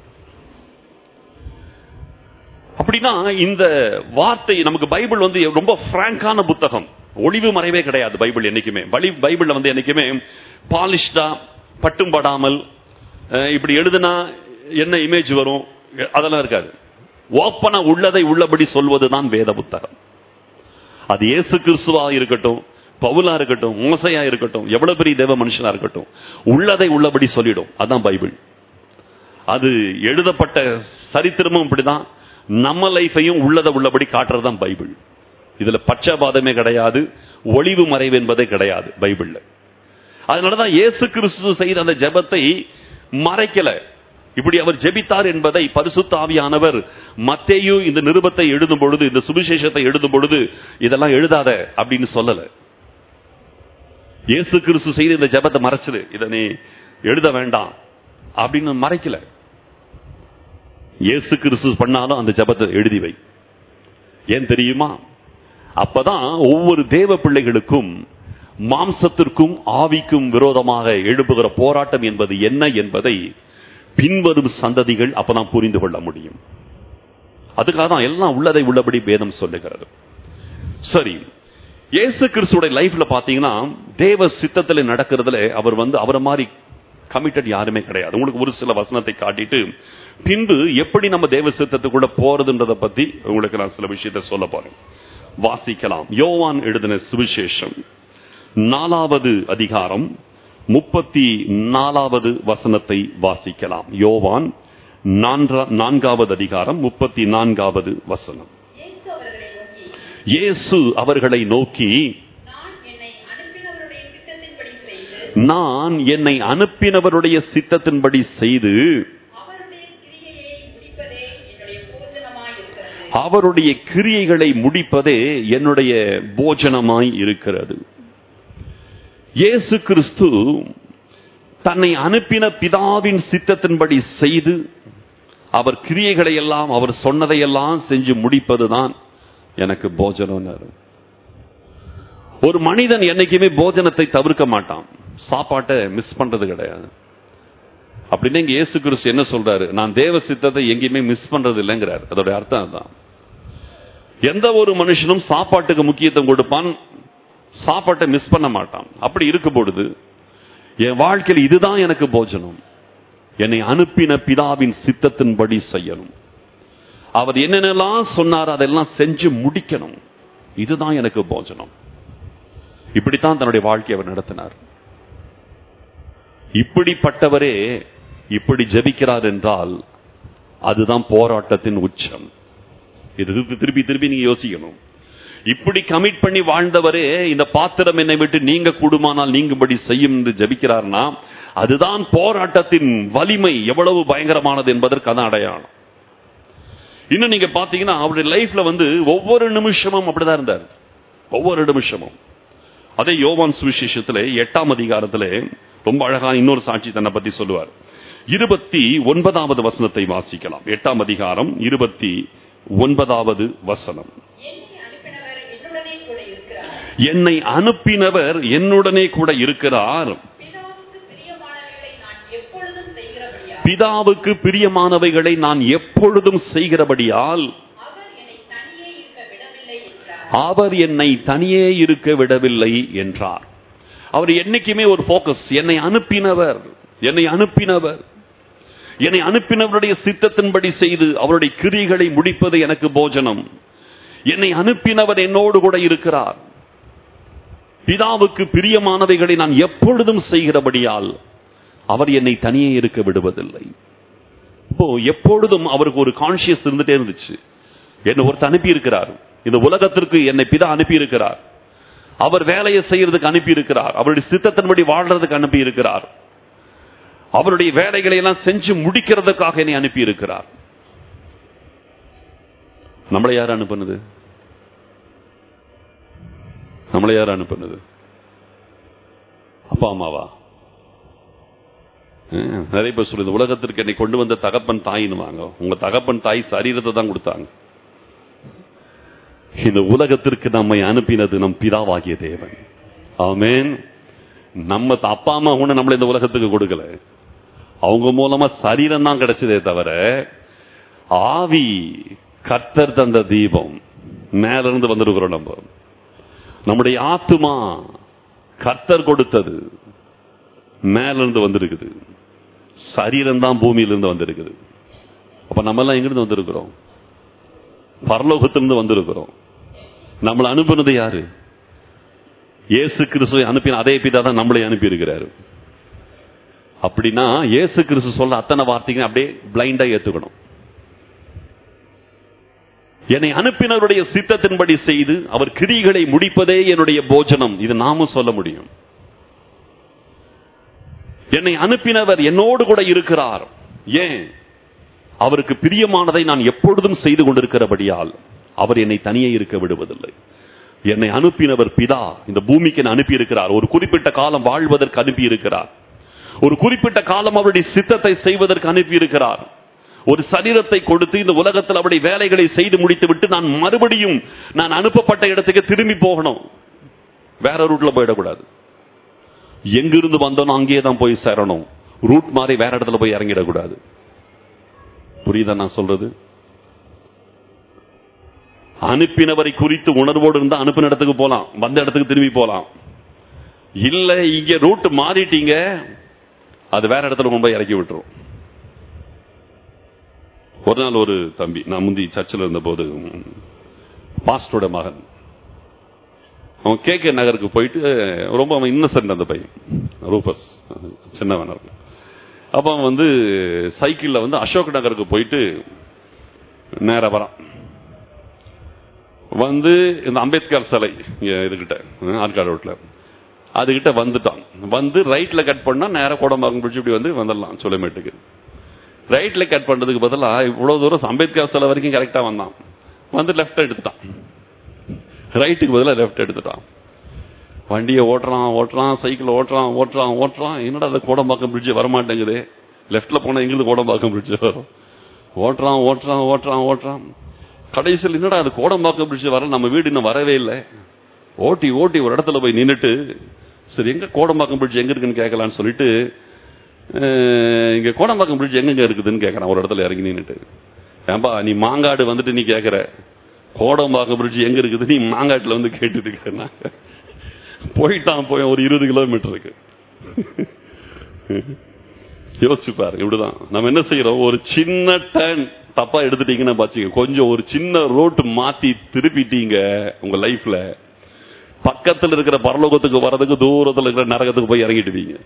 அப்படின்னா இந்த வார்த்தை நமக்கு பைபிள் வந்து ரொம்ப பிராங்கான புத்தகம் ஒளிவு மறைவே கிடையாது பைபிள் என்னைக்குமே பலி பைபிள்ல வந்து என்னைக்குமே பாலிஷ்டா பட்டும் படாமல் அஹ், இப்படி எழுதுனா என்ன இமேஜ் வரும் அதெல்லாம் இருக்காது ஓப்பனா உள்ளதை உள்ளபடி சொல்வதுதான் வேத புத்தகம் அது இயேசு கிறிஸ்துவா இருக்கட்டும் பவுலா இருக்கட்டும் மோசையா இருக்கட்டும் எவ்வளவு பெரிய தேவ மனுஷனா இருக்கட்டும் உள்ளதை உள்ளபடி சொல்லிடும் அதான் பைபிள் அது எழுதப்பட்ட சரித்திரமும் இப்படிதான் நம்ம லைஃபையும் உள்ளதை உள்ளபடி காட்டுறதுதான் பைபிள் இதுல பட்சபாதமே கிடையாது ஒளிவு மறைவு என்பதே கிடையாது பைபிள்ல அதனாலதான் இயேசு கிறிஸ்து செய்த அந்த ஜெபத்தை மறைக்கல இப்படி அவர் ஜெபித்தார் என்பதை பரிசுத்த ஆவியானவர் மத்தேயு இந்த நிருபத்தை எழுதும் பொழுது இந்த சுவிசேஷத்தை எழுதும் பொழுது இதெல்லாம் எழுதாத அப்படின்னு சொல்லல இயேசு கிறிஸ்து செய்த இந்த ஜெபத்தை மறைச்சிடு இதை நீ எழுத வேண்டாம் அப்படின்னு மறைக்கல இயேசு கிறிஸ்து பண்ணாலும் அந்த ஜெபத்தை எழுதி வை ஏன் தெரியுமா அப்பதான் ஒவ்வொரு தேவ பிள்ளைகளுக்கும் மாம்சத்திற்கும் ஆவிக்கும் விரோதமாக எழுப்புகிற போராட்டம் என்பது என்ன என்பதை பின்வரும் சந்ததிகள் அப்பதான் புரிந்து கொள்ள முடியும் அதுக்காக தான் எல்லாம் உள்ளதை உள்ளபடி வேதம் சொல்லுகிறது சரி இயேசு கிறிஸ்துடைய லைஃப்ல பாத்தீங்கன்னா தேவ சித்தத்துல நடக்கிறதுல அவர் வந்து அவரை மாதிரி கமிட்டட் யாருமே கிடையாது உங்களுக்கு ஒரு சில வசனத்தை காட்டிட்டு பின்பு எப்படி நம்ம தேவ சித்தத்துக்குள்ள போறதுன்றத பத்தி உங்களுக்கு நான் சில விஷயத்தை சொல்ல போறேன் வாசிக்கலாம் யோவான் எழுதின சுவிசேஷம் நாலாவது அதிகாரம் முப்பத்தி நாலாவது வசனத்தை வாசிக்கலாம் யோவான் நான்கா- நான்காவது அதிகாரம் முப்பத்தி நான்காவது வசனம் இயேசு இயேசு அவர்களை நோக்கி நான் என்னை அனுப்பினவருடைய திட்டத்தின்படி செய்து நான் என்னை அனுப்பினவருடைய சித்தத்தின்படி செய்து அவருடைய கிரியையை முடிப்பதே என்னுடைய போஜனமாயிருக்கிறது அவருடைய கிரியைகளை முடிப்பதே என்னுடைய போஜனமாய் இருக்கிறது இயேசு கிறிஸ்து தன்னை அனுப்பின பிதாவின் சித்தத்தின்படி செய்து அவர் கிரியைகளை எல்லாம் அவர் சொன்னதையெல்லாம் செஞ்சு முடிப்பதுதான் எனக்கு போஜனம் ஒரு மனிதன் என்னைக்குமே போஜனத்தை தவிர்க்க மாட்டான் சாப்பாட்டை மிஸ் பண்றது கிடையாது அப்படின்னு இங்க இயேசு கிறிஸ்து என்ன சொல்றாரு நான் தேவ சித்தத்தை எங்கேயுமே மிஸ் பண்றது இல்லைங்கிறார் அதோட அர்த்தம் அதுதான் எந்த ஒரு மனுஷனும் சாப்பாட்டுக்கு முக்கியத்துவம் கொடுப்பான் சாப்பாட்டை மிஸ் பண்ண மாட்டான் அப்படி இருக்கும் பொழுது என் வாழ்க்கையில் இதுதான் எனக்கு போஜனம் என்னை அனுப்பின பிதாவின் சித்தத்தின்படி செய்யணும் அவர் என்னென்னலாம் சொன்னார் அதெல்லாம் செஞ்சு முடிக்கணும் இதுதான் எனக்கு போஜனம் இப்படித்தான் தன்னுடைய வாழ்க்கையை அவர் நடத்தினார் இப்படிப்பட்டவரே இப்படி ஜெபிக்கிறார் என்றால் அதுதான் போராட்டத்தின் உச்சம் இது திருப்பி- திருப்பி திருப்பி நீங்க யோசிக்கணும் இப்படி கமிட் பண்ணி வாழ்ந்தவரே இந்த பாத்திரம் என்னை விட்டு நீங்க கூடுமானால் நீங்கும்படி செய்யும் என்று ஜபிக்கிறார்னா அதுதான் போராட்டத்தின் வலிமை எவ்வளவு பயங்கரமானது என்பதற்கு அதான் அடையாளம் இன்னும் நீங்க பாத்தீங்கன்னா அவருடைய லைஃப்ல வந்து ஒவ்வொரு நிமிஷமும் அப்படிதான் இருந்தார் ஒவ்வொரு நிமிஷமும் அதே யோவான் சுவிசேஷத்துல எட்டாம் அதிகாரத்திலே ரொம்ப அழகா இன்னொரு சாட்சி தன்னை பத்தி சொல்லுவார் இருபத்தி ஒன்பதாவது வசனத்தை வாசிக்கலாம் எட்டாம் அதிகாரம் இருபத்தி ஒன்பதாவது வசனம் என்னை அனுப்பினவர் என்னுடனே கூட இருக்கிறார் என்னை அனுப்பினவர் என்னுடனே கூட இருக்கிறார் பிதாவுக்கு பிரியமானவைகளை நான் எப்பொழுதும் செய்கிறபடியால் பிதாவுக்கு பிரியமானவைகளை நான் எப்பொழுதும் செய்கிறபடியால் அவர் என்னை தனியே இருக்க விடவில்லை என்றார் அவர் என்னை தனியே இருக்க விடவில்லை என்றார் அவர் என்னைக்குமே ஒரு போக்கஸ் என்னை அனுப்பினவர் என்னை அனுப்பினவர் என்னை அனுப்பினவருடைய சித்தத்தின்படி செய்து அவருடைய கிரிகளை முடிப்பது எனக்கு போஜனம் என்னை அனுப்பினவர் என்னோடு கூட இருக்கிறார் பிதாவுக்கு பிரியமானவைகளை நான் எப்பொழுதும் செய்கிறபடியால் அவர் என்னை தனியே இருக்க விடுவதில்லை இப்போ எப்பொழுதும் அவருக்கு ஒரு கான்சியஸ் இருந்துட்டே இருந்துச்சு என்னை ஒருத்தர் அனுப்பி இருக்கிறார் இந்த உலகத்திற்கு என்னை பிதா அனுப்பி இருக்கிறார் அவர் வேலையை செய்யறதுக்கு அனுப்பி இருக்கிறார் அவருடைய சித்தத்தின்படி வாழ்றதுக்கு அனுப்பி இருக்கிறார் அவருடைய வேலைகளை எல்லாம் செஞ்சு முடிக்கிறதுக்காக என்னை அனுப்பி இருக்கிறார் நம்மளை யார் அனுப்புனது நம்மளை யார் அனுப்புனது அப்பா அம்மாவா ஹம், நிறைய பேர் சொல்லு இந்த உலகத்திற்கு என்னை கொண்டு வந்த தகப்பன் தாயின்னு வாங்க உங்க தகப்பன் தாய் சரீரத்தை தான் கொடுத்தாங்க இந்த உலகத்திற்கு நம்மை அனுப்பினது நம் பிதாவாகிய தேவன் ஆமென் நம்ம அப்பா அம்மா கூட நம்மளை இந்த உலகத்துக்கு கொடுக்கல அவங்க மூலமா சரீரம் தான் கிடைச்சதே தவிர ஆவி கர்த்தர் தந்த தீபம் மேல இருந்து வந்திருக்கிறோம் நம்ம நம்முடைய ஆத்துமா கர்த்தர் கொடுத்தது மேல இருந்து வந்திருக்குது சரீரம் தான் பூமியிலிருந்து வந்திருக்குது அப்ப நம்ம எல்லாம் எங்கிருந்து வந்திருக்கிறோம் பரலோகத்திலிருந்து வந்திருக்கிறோம் நம்மளை அனுப்புனது யாரு இயேசு கிறிஸ்துவை அனுப்பின அதே பிதா தான் நம்மளை அனுப்பி இருக்கிறாரு அப்படின்னா இயேசு கிறிஸ்து சொல்ற அத்தனை வார்த்தைங்க அப்படியே பிளைண்டா ஏத்துக்கணும் என்னை அனுப்பினவருடைய சித்தத்தின்படி செய்து அவர் கிரிகளை முடிப்பதே என்னுடைய போஜனம் இது நாமும் சொல்ல முடியும் என்னை அனுப்பினவர் என்னோடு கூட இருக்கிறார் ஏன் அவருக்கு பிரியமானதை நான் எப்பொழுதும் செய்து கொண்டிருக்கிறபடியால் அவர் என்னை தனியே இருக்க விடுவதில்லை என்னை அனுப்பினவர் பிதா இந்த பூமிக்கு என்னை அனுப்பி இருக்கிறார் ஒரு குறிப்பிட்ட காலம் வாழ்வதற்கு அனுப்பி இருக்கிறார் ஒரு குறிப்பிட்ட காலம் அவருடைய சித்தத்தை செய்வதற்கு அனுப்பி இருக்கிறார் ஒரு சரீரத்தை கொடுத்து இந்த உலகத்தில் அவருடைய வேலைகளை செய்து முடித்து விட்டு நான் மறுபடியும் நான் அனுப்பப்பட்ட இடத்துக்கு திரும்பி போகணும் வேற ரூட்ல போயிடக்கூடாது எங்கிருந்து வந்தோம் அங்கேயே தான் போய் சேரணும் ரூட் மாதிரி வேற இடத்துல போய் இறங்கிடக்கூடாது புரியுதா நான் சொல்றது அனுப்பினவரை குறித்து உணர்வோடு இருந்தா அனுப்பின இடத்துக்கு போலாம் வந்த இடத்துக்கு திரும்பி போலாம் இல்ல இங்க ரூட் மாறிட்டீங்க அது வேற இடத்துல கொண்டு போய் இறக்கி விட்டுரும் ஒரு நாள் ஒரு தம்பி நான் முந்தி சர்ச்சில் இருந்தபோது பாஸ்டரோட மகன் அவன் கே கே நகருக்கு போயிட்டு ரொம்ப அவன் இன்னசென்ட் அந்த பையன் ரூபஸ் சின்னவன் இருக்கும் அப்ப அவன் வந்து சைக்கிள்ல வந்து அசோக் நகருக்கு போயிட்டு நேரா வரான் வந்து இந்த அம்பேத்கர் சிலை இங்க இதுகிட்ட அஹ், ஆற்காடு ரோட்ல அதுகிட்ட வந்துட்டான் வந்து ரைட்ல கட் பண்ணா நேரா கோடம்பாக்கம் பிடிச்சி இப்படி வந்து வந்துடலாம் சோலைமேட்டுக்கு ரைட்ல கட் பண்றதுக்கு பதிலா இவ்வளவு தூரம் அம்பேத்கர் சிலை வரைக்கும் கரெக்டா வந்தான் வந்து லெஃப்ட் எடுத்துட்டான் ரைட்டுக்கு பதிலா லெஃப்ட் எடுத்துட்டான் வண்டியை ஓட்டுறான் ஓட்டுறான் சைக்கிள் ஓட்டுறான் ஓட்டுறான் ஓட்டுறான் என்னடா அந்த கோடம்பாக்கம் பிரிட்ஜ் வரமாட்டேங்குது லெஃப்ட்ல போனா எங்களுக்கு கோடம்பாக்கம் பிரிட்ஜ் வரும் ஓட்டுறான் ஓட்டுறான் ஓட்டுறான் ஓட்டுறான் கடைசியில் என்னடா அது கோடம்பாக்கம் பிரிட்ஜ் வர நம்ம வீடு இன்னும் வரவே இல்லை ஓட்டி ஓட்டி ஒரு இடத்துல போய் நின்னுட்டு சரி எங்க கோடம்பாக்கம் பிரிட்ஜ் எங்க இருக்குன்னு கேட்கலான்னு சொல்லிட்டு அஹ், இங்க கோடம்பாக்கம் பிரிட்ஜ் எங்கெங்க இருக்குதுன்னு கேட்கறான் ஒரு இடத்துல இறங்கி நின்னுட்டு ஏன்பா நீ மாங்காடு வந்துட்டு நீ கேட்கற கோடம்பாக்கம் பிரிட்ஜ் எங்க இருக்குது நீ மாங்காட்டுல வந்து கேட்டுட்டு இருக்கிறனா போயிட்டான் போய் ஒரு இருபது கிலோமீட்டர் இருக்கு யோசிச்சு பாரு இப்படிதான் நம்ம என்ன செய்யறோம் ஒரு சின்ன டர்ன் தப்பா எடுத்துட்டீங்கன்னா பாத்தீங்க கொஞ்சம் ஒரு சின்ன ரோட்டு மாத்தி திருப்பிட்டீங்க உங்க லைஃப்ல பக்கத்துல இருக்கிற பரலோகத்துக்கு வர்றதுக்கு தூரத்துல இருக்கிற நரகத்துக்கு போய் இறங்கிடுவீங்க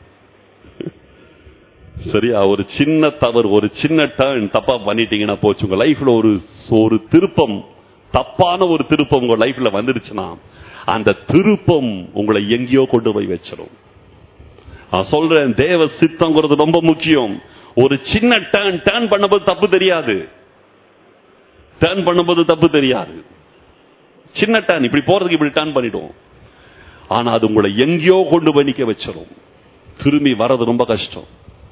சரியா ஒரு சின்ன தவறு ஒரு சின்ன டர்ன் தப்பா பண்ணிட்டீங்கன்னா போச்சு உங்க லைஃப்ல ஒரு ஒரு திருப்பம் தப்பான ஒரு திருப்பம் உங்க லைஃப்ல வந்துருச்சுன்னா அந்த திருப்பம் உங்களை எங்கேயோ கொண்டு போய் வச்சிடும் நான் சொல்றேன் தேவ சித்தங்கிறது ரொம்ப முக்கியம் ஒரு சின்ன டர்ன் டர்ன் பண்ணும்போது தப்பு தெரியாது டர்ன் பண்ணும்போது தப்பு தெரியாது சின்ன டர்ன் இப்படி போறதுக்கு இப்படி டர்ன் பண்ணிடுவோம் ஆனா அது உங்களை எங்கேயோ கொண்டு போய் நிக்க வச்சிடும் திரும்பி வர்றது ரொம்ப கஷ்டம்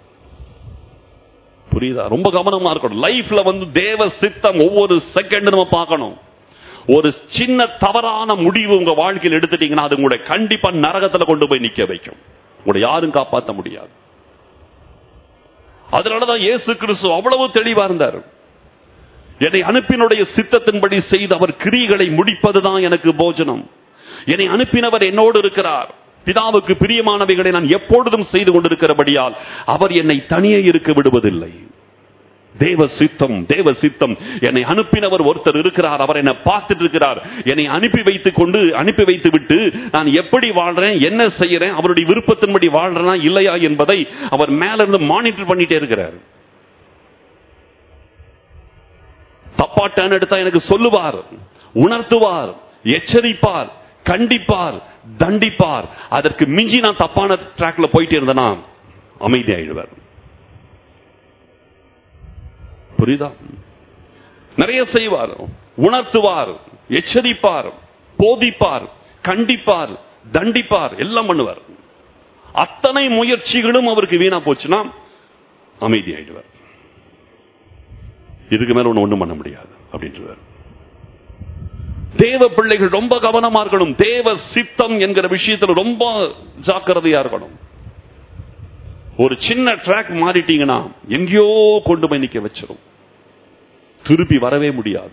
புரியுதா ரொம்ப கவனமா இருக்கணும் லைஃப்ல வந்து தேவ சித்தம் ஒவ்வொரு செகண்ட் நம்ம பார்க்கணும் ஒரு சின்ன தவறான முடிவு உங்க வாழ்க்கையில் எடுத்துட்டீங்கன்னா அது உங்களை கண்டிப்பா நரகத்துல கொண்டு போய் நிக்க வைக்கும் உங்களை யாரும் காப்பாற்ற முடியாது அதனாலதான் இயேசு கிறிஸ்து அவ்வளவு தெளிவா இருந்தார் என்னை அனுப்பினுடைய சித்தத்தின்படி செய்து அவர் கிரிகளை முடிப்பதுதான் எனக்கு போஜனம் என்னை அனுப்பினவர் என்னோடு இருக்கிறார் பிதாவுக்கு பிரியமானவைகளை நான் எப்பொழுதும் செய்து கொண்டிருக்கிறபடியால் அவர் என்னை தனியே இருக்க விடுவதில்லை தேவ சித்தம் தேவ சித்தம் என்னை அனுப்பினவர் ஒருத்தர் இருக்கிறார் அவர் என்னை பார்த்துட்டு இருக்கிறார் என்னை அனுப்பி வைத்துக் கொண்டு அனுப்பி வைத்து விட்டு நான் எப்படி வாழ்றேன் என்ன செய்யறேன் அவருடைய விருப்பத்தின்படி வாழ்றேனா இல்லையா என்பதை அவர் மேல இருந்து மானிட்டர் பண்ணிட்டே இருக்கிறார் தப்பா டர்ன் எடுத்தா எனக்கு சொல்லுவார் உணர்த்துவார் எச்சரிப்பார் கண்டிப்பார் தண்டிப்பார் அதற்கு மிஞ்சி நான் தப்பான ட்ராக்ல போயிட்டே இருந்தேனா அமைதியாயிடுவார் புரியுதா நிறைய செய்வார் உணர்த்துவார் எச்சரிப்பார் போதிப்பார் கண்டிப்பார் தண்டிப்பார் எல்லாம் பண்ணுவார் அத்தனை முயற்சிகளும் அவருக்கு வீணா போச்சுன்னா அமைதியாயிடுவார் இதுக்கு மேல ஒண்ணு ஒண்ணும் பண்ண முடியாது அப்படின்றார் தேவ பிள்ளைகள் ரொம்ப கவனமா இருக்கணும் தேவ சித்தம் என்கிற விஷயத்துல ரொம்ப ஜாக்கிரதையா இருக்கணும் ஒரு சின்ன ட்ராக் மாறிட்டீங்கன்னா எங்கேயோ கொண்டு போய் நிக்க வச்சிடும் திருப்பி வரவே முடியாது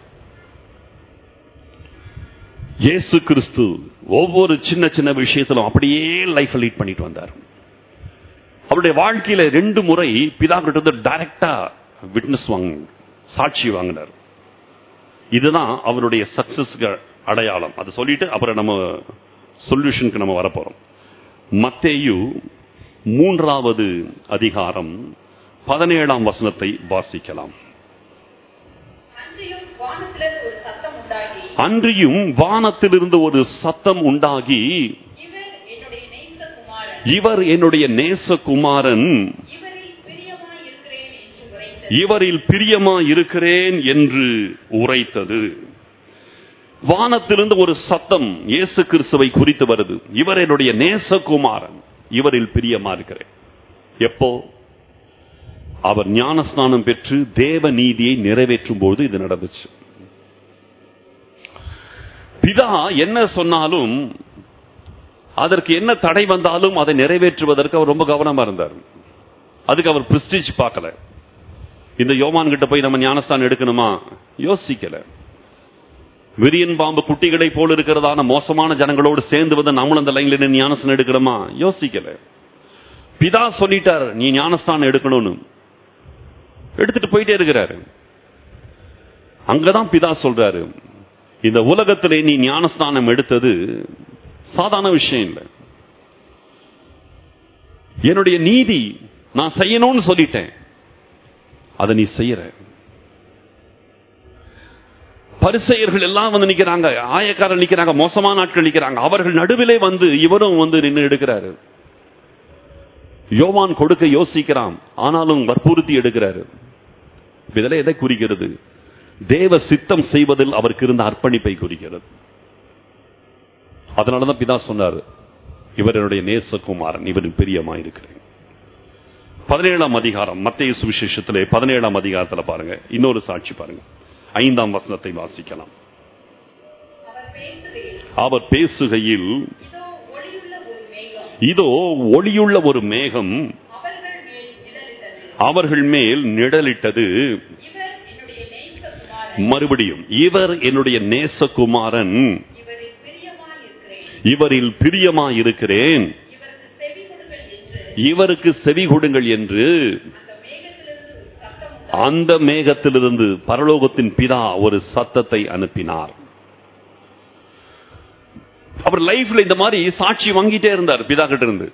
இயேசு கிறிஸ்து ஒவ்வொரு சின்ன சின்ன விஷயத்திலும் அப்படியே லைஃப் லீட் பண்ணிட்டு வந்தார் அவருடைய வாழ்க்கையில ரெண்டு முறை பிதா கிட்ட இருந்து டைரக்டா விட்னஸ் வாங்க சாட்சி வாங்கினார் இதுதான் அவருடைய சக்சஸ்க்கு அடையாளம் அதை சொல்லிட்டு அப்புறம் நம்ம சொல்யூஷனுக்கு நம்ம வரப்போறோம் மத்தேயு மூன்றாவது அதிகாரம் பதினேழாம் வசனத்தை வாசிக்கலாம் அன்றியும் வானத்திலிருந்து ஒரு சத்தம் உண்டாகி அன்றியும் வானத்திலிருந்து ஒரு சத்தம் உண்டாகி இவர் என்னுடைய நேசகுமாரன் இவர் என்னுடைய நேசகுமாரன் இவரில் பிரியமாய் இருக்கிறேன் என்று உரைத்தது இவரில் பிரியமா இருக்கிறேன் என்று உரைத்தது வானத்திலிருந்து ஒரு சத்தம் இயேசு கிறிஸ்துவை குறித்து வருது இவர் என்னுடைய நேசகுமாரன் இவரில் பிரியமா இருக்கிறேன் எப்போ அவர் ஞானஸ்நானம் பெற்று தேவ நீதியை நிறைவேற்றும் போது இது நடந்துச்சு பிதா என்ன சொன்னாலும் அதற்கு என்ன தடை வந்தாலும் அதை நிறைவேற்றுவதற்கு அவர் ரொம்ப கவனமா இருந்தார் அதுக்கு அவர் பிரிஸ்டிஜ் பார்க்கல இந்த யோமான் கிட்ட போய் நம்ம ஞானஸ்தானம் எடுக்கணுமா யோசிக்கல விரியன் பாம்பு குட்டிகளை போல இருக்கிறதான மோசமான ஜனங்களோடு சேர்ந்து வந்து நம்மளும் அந்த லைன்ல நின்னு ஞானஸ்தானம் எடுக்கணுமா யோசிக்கல பிதா சொல்லிட்டார் நீ ஞானஸ்தானம் எடுக்கணும்னு எடுத்துட்டு போயிட்டே இருக்கிறாரு அங்கதான் பிதா சொல்றாரு இந்த உலகத்திலே நீ ஞானஸ்தானம் எடுத்தது சாதாரண விஷயம் இல்லை என்னுடைய நீதி நான் செய்யணும்னு சொல்லிட்டேன் அதை நீ செய்யற பரிசெயர்கள் எல்லாம் வந்து நிக்கிறாங்க ஆயக்காரர் நிக்கிறாங்க மோசமான ஆட்கள் நிக்கிறாங்க அவர்கள் நடுவிலே வந்து இவரும் வந்து நின்று எடுக்கிறாரு யோவான் கொடுக்க யோசிக்கிறான் ஆனாலும் வற்புறுத்தி எடுக்கிறாரு இதெல்லாம் எதை குறிக்கிறது தேவ சித்தம் செய்வதில் அவருக்கு இருந்த அர்ப்பணிப்பை குறிக்கிறது அதனாலதான் பிதா சொன்னார் இவர் என்னுடைய நேசகுமாரன் இவரின் பிரியமா இருக்கிறேன் பதினேழாம் அதிகாரம் மத்திய சுவிசேஷத்திலே பதினேழாம் அதிகாரத்துல பாருங்க இன்னொரு சாட்சி பாருங்க ஐந்தாம் வசனத்தை வாசிக்கலாம் அவர் பேசுகையில் அவர் பேசுகையில் இதோ ஒளியுள்ள ஒரு மேகம் இதோ ஒளியுள்ள ஒரு மேகம் அவர்கள் மேல் நிழலிட்டது அவர்கள் மேல் நிழலிட்டது இவர் என்னுடைய நேசகுமாரன் மறுபடியும் இவர் என்னுடைய நேசகுமாரன் இவரில் பிரியமாய் இருக்கிறேன் இவரில் பிரியமாயிருக்கிறேன் இவருக்கு செவி கொடுங்கள் என்று இவருக்கு செவி கொடுங்கள் என்று அந்த மேகத்திலிருந்து அந்த மேகத்திலிருந்து ஒரு சத்தம் உண்டானது. பரலோகத்தின் பிதா ஒரு சத்தத்தை அனுப்பினார் அவர் லைஃப்ல இந்த மாதிரி சாட்சி வாங்கிட்டே இருந்தார் பிதா கிட்ட இருந்து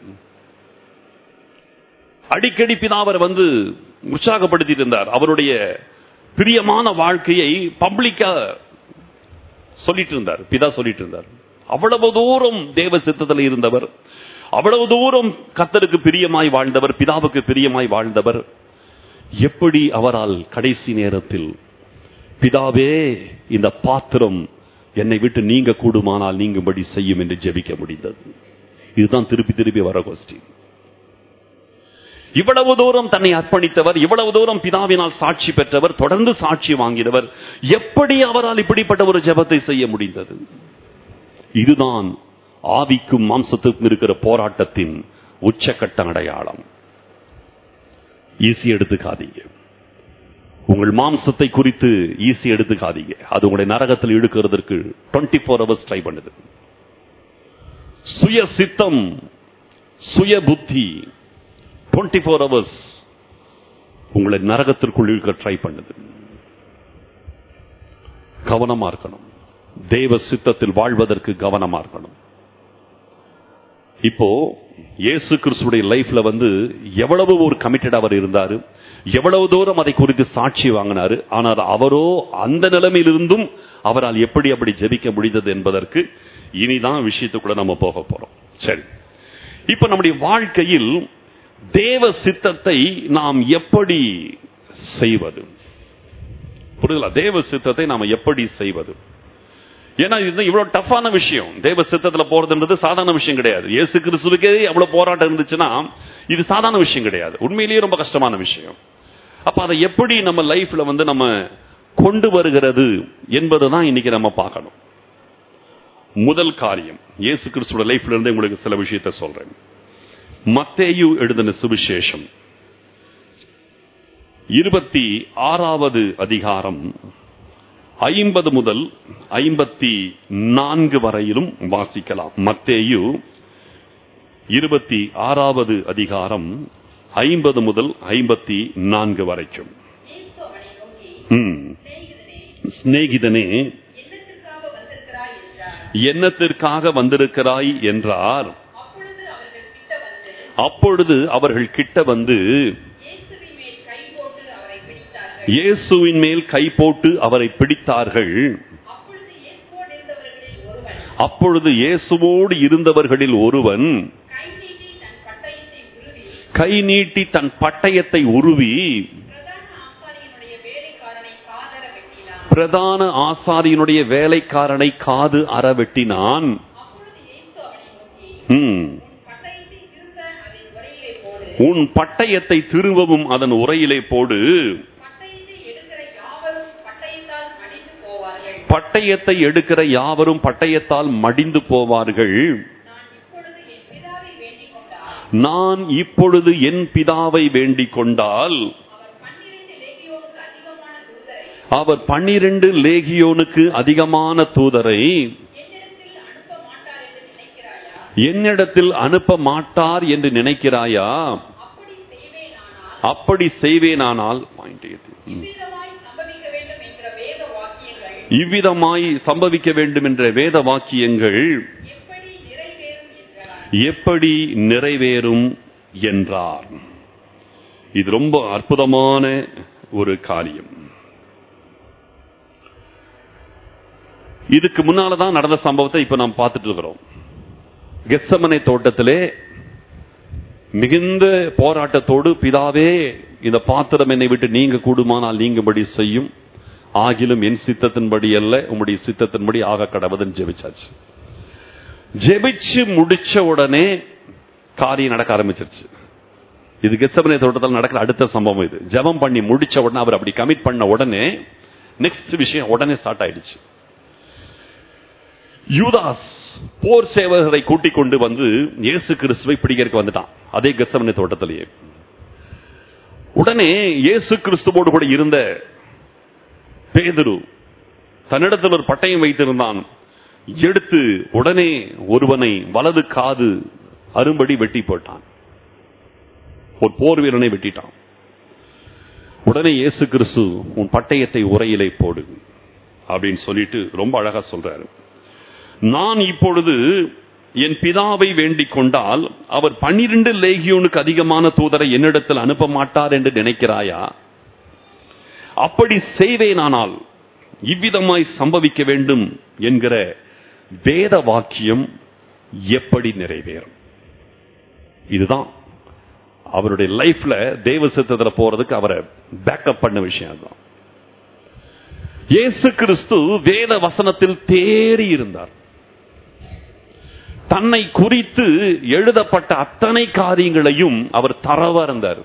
அடிக்கடி பிதா அவர் வந்து உற்சாகப்படுத்திட்டு இருந்தார் அவருடைய பிரியமான வாழ்க்கையை பப்ளிக்கா சொல்லிட்டு இருந்தார் பிதா சொல்லிட்டு இருந்தார் அவ்வளவு தூரம் தேவ சித்தத்தில் இருந்தவர் அவ்வளவு தூரம் கத்தருக்கு பிரியமாய் வாழ்ந்தவர் பிதாவுக்கு பிரியமாய் வாழ்ந்தவர் எப்படி அவரால் கடைசி நேரத்தில் பிதாவே இந்த பாத்திரம் என்னை விட்டு நீங்க கூடுமானால் நீங்கும்படி செய்யும் என்று ஜெபிக்க முடிந்தது இதுதான் திருப்பி திருப்பி வர கொஸ்டின் இவ்வளவு தூரம் தன்னை அர்ப்பணித்தவர் இவ்வளவு தூரம் பிதாவினால் சாட்சி பெற்றவர் தொடர்ந்து சாட்சி வாங்கினவர் எப்படி அவரால் இப்படிப்பட்ட ஒரு ஜெபத்தை செய்ய முடிந்தது இதுதான் ஆவிக்கும் மாம்சத்துக்கும் இருக்கிற போராட்டத்தின் உச்சக்கட்ட அடையாளம் ஈஸி எடுத்துக்காதீங்க உங்கள் மாம்சத்தை குறித்து ஈஸி எடுத்துக்காதீங்க அது உங்களை நரகத்தில் இழுக்கிறதற்கு டுவெண்ட்டி ஃபோர் ஹவர்ஸ் ட்ரை பண்ணுது சுய சித்தம் சுய புத்தி டுவெண்ட்டி ஃபோர் ஹவர்ஸ் உங்களை நரகத்திற்குள் இழுக்க ட்ரை பண்ணுது கவனமா இருக்கணும் தேவ சித்தத்தில் வாழ்வதற்கு கவனமா இருக்கணும் இப்போ இயேசு கிறிஸ்துடைய லைஃப்ல வந்து எவ்வளவு ஒரு கமிட்டட் அவர் இருந்தாரு எவ்வளவு தூரம் அதை குறித்து சாட்சி வாங்கினாரு ஆனால் அவரோ அந்த நிலைமையிலிருந்தும் அவரால் எப்படி அப்படி ஜெபிக்க முடிந்தது என்பதற்கு இனிதான் விஷயத்துக்குள்ள நம்ம போக போறோம் சரி இப்ப நம்முடைய வாழ்க்கையில் தேவ சித்தத்தை நாம் எப்படி செய்வது புரியுதுங்களா தேவ சித்தத்தை நாம் எப்படி செய்வது ஏன்னா இது இவ்வளவு டஃப்பான விஷயம் தேவ சித்தத்துல போறதுன்றது சாதாரண விஷயம் கிடையாது இயேசு கிறிஸ்துவுக்கே அவ்வளவு போராட்டம் இருந்துச்சுன்னா இது சாதாரண விஷயம் கிடையாது உண்மையிலேயே ரொம்ப கஷ்டமான விஷயம் அப்ப அதை எப்படி நம்ம லைஃப்ல வந்து நம்ம கொண்டு வருகிறது என்பதுதான் இன்னைக்கு நம்ம பார்க்கணும் முதல் காரியம் இயேசு கிறிஸ்துவோட லைஃப்ல இருந்து உங்களுக்கு சில விஷயத்தை சொல்றேன் மத்தேயு எழுதின சுவிசேஷம் இருபத்தி ஆறாவது அதிகாரம் ஐம்பது முதல் ஐம்பத்தி நான்கு வரையிலும் வாசிக்கலாம் மத்தேயு இருபத்தி ஆறாவது அதிகாரம் ஐம்பது முதல் ஐம்பத்தி நான்கு வரைக்கும் இயேசு அவனை நோக்கி ம். சிநேகிதனே சிநேகிதனே என்னத்திற்காக வந்திருக்கிறாய் என்றார் என்னத்திற்காக வந்திருக்கிறாய் என்றார் அப்பொழுது அவர்கள் கிட்ட வந்து அப்பொழுது அவர்கள் கிட்ட வந்து இயேசுவின் மேல் கை போட்டு அவரை பிடித்தார்கள் இயேசுவின் மேல் கை போட்டு அவரை பிடித்தார்கள் அப்பொழுது இயேசுவோடு இருந்தவர்களில் ஒருவன் அப்பொழுது இயேசுவோடு இருந்தவர்களில் ஒருவன் கை நீட்டி தன் பட்டயத்தை உருவி கை நீட்டி தன் பட்டயத்தை உருவி பிரதான ஆசாரியனுடைய வேலைக்காரனை காதர பிரதான ஆசாரியனுடைய வேலைக்காரனை காது வெட்டினான் அற வெட்டினான் அப்பொழுது இயேசு அவனை நோக்கி ம். உன் பட்டயத்தை திரும்ப உன் பட்டயத்தை திரும்பவும் அதன் அதன் உரையிலே போடு உரையிலே போடு பட்டயத்தை எடுக்கிற யாவரும் பட்டயத்தால் மடிந்து போவார்கள் பட்டயத்தை எடுக்கிற யாவரும் பட்டயத்தால் மடிந்து போவார்கள் நான் இப்பொழுது என் பிதாவை வேண்டிக் நான் இப்பொழுது என் பிதாவை வேண்டிக் கொண்டால் கொண்டால் அவர் அவர் பன்னிரண்டு லேகியோனுக்கு அதிகமான தூதரை பன்னிரண்டு லேகியோனுக்கு அதிகமான தூதரை என்னிடத்தில் அனுப்ப மாட்டார் என்னிடத்தில் அனுப்ப மாட்டார் என்று நினைக்கிறாயா என்று நினைக்கிறாயா அப்படி செய்வேனானால் அப்படி செய்வேனானால் point eight. ம். இவ்விதமாய் சம்பவிக்க வேண்டும் என்ற வேத வாக்கியங்கள் இவ்விதமாய் சம்பவிக்க வேண்டும் என்ற வேத வாக்கியங்கள் எப்படி நிறைவேறும் என்கிறார் எப்படி நிறைவேறும் என்றார் இது ரொம்ப அற்புதமான ஒரு காரியம் இதுக்கு முன்னாலதான் நடந்த சம்பவத்தை இப்ப நாம் பார்த்துட்டு இருக்கிறோம் கெத்சமனை தோட்டத்திலே மிகுந்த போராட்டத்தோடு பிதாவே இந்த பாத்திரம் என்னை விட்டு நீங்க கூடுமானால் நீங்கும்படி செய்யும் ஆகிலும் என் சித்தத்தின்படி அல்ல உம்முடைய சித்தத்தின்படி ஆக கடவுதுன்னு ஜெபிச்சாச்சு ஜெபிச்சு முடிச்ச உடனே காரியம் நடக்க ஆரம்பிச்சிருச்சு இது கெத்சமனை தோட்டத்தில் நடக்கிற அடுத்த சம்பவம் இது ஜெபம் பண்ணி முடிச்ச உடனே அவர் அப்படி கமிட் பண்ண உடனே நெக்ஸ்ட் விஷயம் உடனே ஸ்டார்ட் ஆயிடுச்சு யூதாஸ் போர் சேவகரை கூட்டிக் கொண்டு வந்து இயேசு கிறிஸ்துவை பிடிக்கிறதுக்கு வந்துட்டான் அதே கெத்சமனை தோட்டத்திலேயே உடனே இயேசு கிறிஸ்துவோடு கூட இருந்த பேதுரு தன்னிடத்தில் ஒரு பட்டயம் வைத்திருந்தான் எடுத்து உடனே ஒருவனை வலது காது அரும்படி வெட்டி போட்டான் ஒரு போர் வீரனை வெட்டிட்டான் உடனே இயேசு கிறிஸ்து உன் பட்டயத்தை உரையிலே போடு அப்படின்னு சொல்லிட்டு ரொம்ப அழகா சொல்றாரு நான் இப்பொழுது என் பிதாவை வேண்டிக் கொண்டால் அவர் பன்னிரண்டு லேகியோனுக்கு அதிகமான தூதரை என்னிடத்தில் அனுப்ப மாட்டார் என்று நினைக்கிறாயா அப்படி செய்வேனானால் இவ்விதமாய் சம்பவிக்க வேண்டும் என்கிற வேத வாக்கியம் எப்படி நிறைவேறும் இதுதான் அவருடைய லைஃப்ல தேவ சித்தத்துல போறதுக்கு அவரை பேக்கப் பண்ண விஷயம் அதுதான் இயேசு கிறிஸ்து வேத வசனத்தில் தேறி இருந்தார் தன்னை குறித்து எழுதப்பட்ட அத்தனை காரியங்களையும் அவர் தரவா இருந்தார்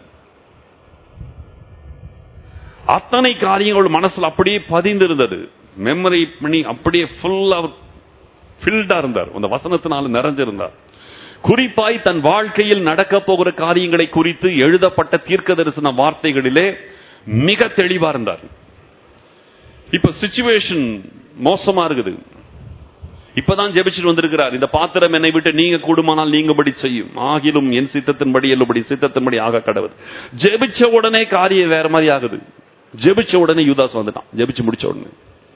அத்தனை காரியங்கள் மனசுல அப்படியே பதிந்திருந்தது மெமரி பண்ணி அப்படியே ஃபுல்லா ஃபில்டா இருந்தார் அந்த வசனத்தினால நிறைஞ்சிருந்தார் குறிப்பாய் தன் வாழ்க்கையில் நடக்க போகிற காரியங்களை குறித்து எழுதப்பட்ட தீர்க்க தரிசன வார்த்தைகளிலே மிக தெளிவா இருந்தார் இப்ப சிச்சுவேஷன் மோசமா இருக்குது இப்பதான் ஜெபிச்சுட்டு வந்திருக்கிறார் இந்த பாத்திரம் என்னை விட்டு நீங்க கூடுமானால் நீங்கபடி செய்யும் ஆகிலும் என் சித்தத்தின்படி எல்லுபடி சித்தத்தின்படி ஆக கடவுள் ஜெபிச்ச உடனே காரியம் வேற மாதிரி ஆகுது ஜெபிச்ச உடனே யூதாஸ் வந்துட்டான் ஜெபிச்சு முடிச்ச உடனே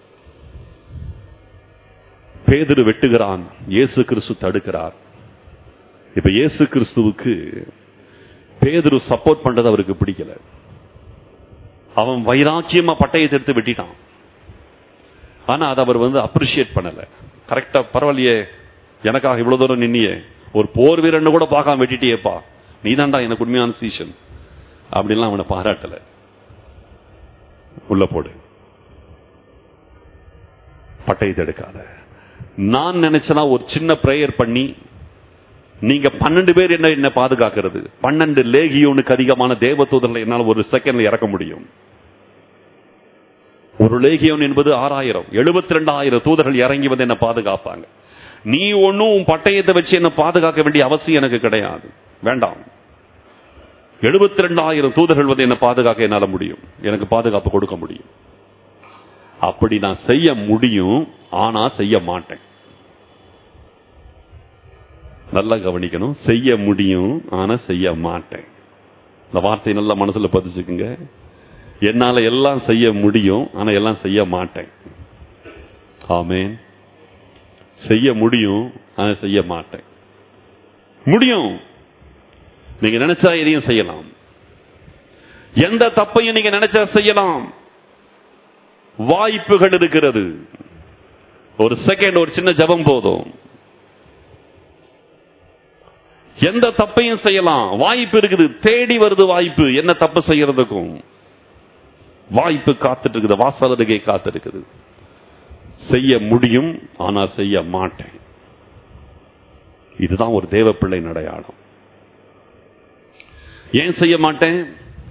பேதுரு வெட்டுகிறான் இயேசு கிறிஸ்து தடுக்கிறார் இப்ப இயேசு கிறிஸ்துவுக்கு பேதுரு சப்போர்ட் பண்றது அவருக்கு பிடிக்கல அவன் வைராக்கியமா பட்டயத்தை எடுத்து வெட்டிட்டான் ஆனா அதை அவர் வந்து அப்ரிஷியேட் பண்ணல கரெக்டா பரவாயில்லையே எனக்காக இவ்வளவு தூரம் நின்னியே ஒரு போர் வீரன் கூட பார்க்காம வெட்டிட்டியேப்பா நீ தான்டா எனக்கு உண்மையான சீசன் அப்படின்லாம் அவனை பாராட்டல உள்ள போடு பட்டயத்தை எடுக்காத நான் நினைச்சனா ஒரு சின்ன பிரேயர் பண்ணி நீங்க பன்னெண்டு பேர் என்ன என்ன பாதுகாக்கிறது பன்னெண்டு லேகியோனுக்கு அதிகமான தேவதூதர்களை என்னால் ஒரு செகண்ட்ல இறக்க முடியும் ஒரு லேகியோன் என்பது ஆறாயிரம் எழுபத்தி ரெண்டாயிரம் தூதர்கள் இறங்கி வந்து என்ன பாதுகாப்பாங்க நீ ஒன்னும் உன் பட்டயத்தை வச்சு என்ன பாதுகாக்க வேண்டிய அவசியம் எனக்கு கிடையாது வேண்டாம் எழுபத்தி ரெண்டாயிரம் தூதர்கள் வந்து என்ன பாதுகாக்க என்னால முடியும் எனக்கு பாதுகாப்பு கொடுக்க முடியும் அப்படி நான் செய்ய முடியும் ஆனா செய்ய மாட்டேன் நல்லா கவனிக்கணும் செய்ய முடியும் ஆனா செய்ய மாட்டேன் இந்த வார்த்தை நல்லா மனசுல பதிச்சுக்குங்க என்னால எல்லாம் செய்ய முடியும் ஆனா எல்லாம் செய்ய மாட்டேன் ஆமேன் செய்ய முடியும் ஆனா செய்ய மாட்டேன் முடியும் நீங்க நினைச்சா எதையும் செய்யலாம் எந்த தப்பையும் நீங்க நினைச்சா செய்யலாம் வாய்ப்புகள் இருக்கிறது ஒரு செகண்ட் ஒரு சின்ன ஜபம் போதும் எந்த தப்பையும் செய்யலாம் வாய்ப்பு இருக்குது தேடி வருது வாய்ப்பு என்ன தப்பு செய்யறதுக்கும் வாய்ப்பு காத்துட்டு இருக்குது வாசலருகே காத்து இருக்குது செய்ய முடியும் ஆனா செய்ய மாட்டேன் இதுதான் ஒரு தேவ பிள்ளை அடையாளம் ஏன் செய்ய மாட்டேன்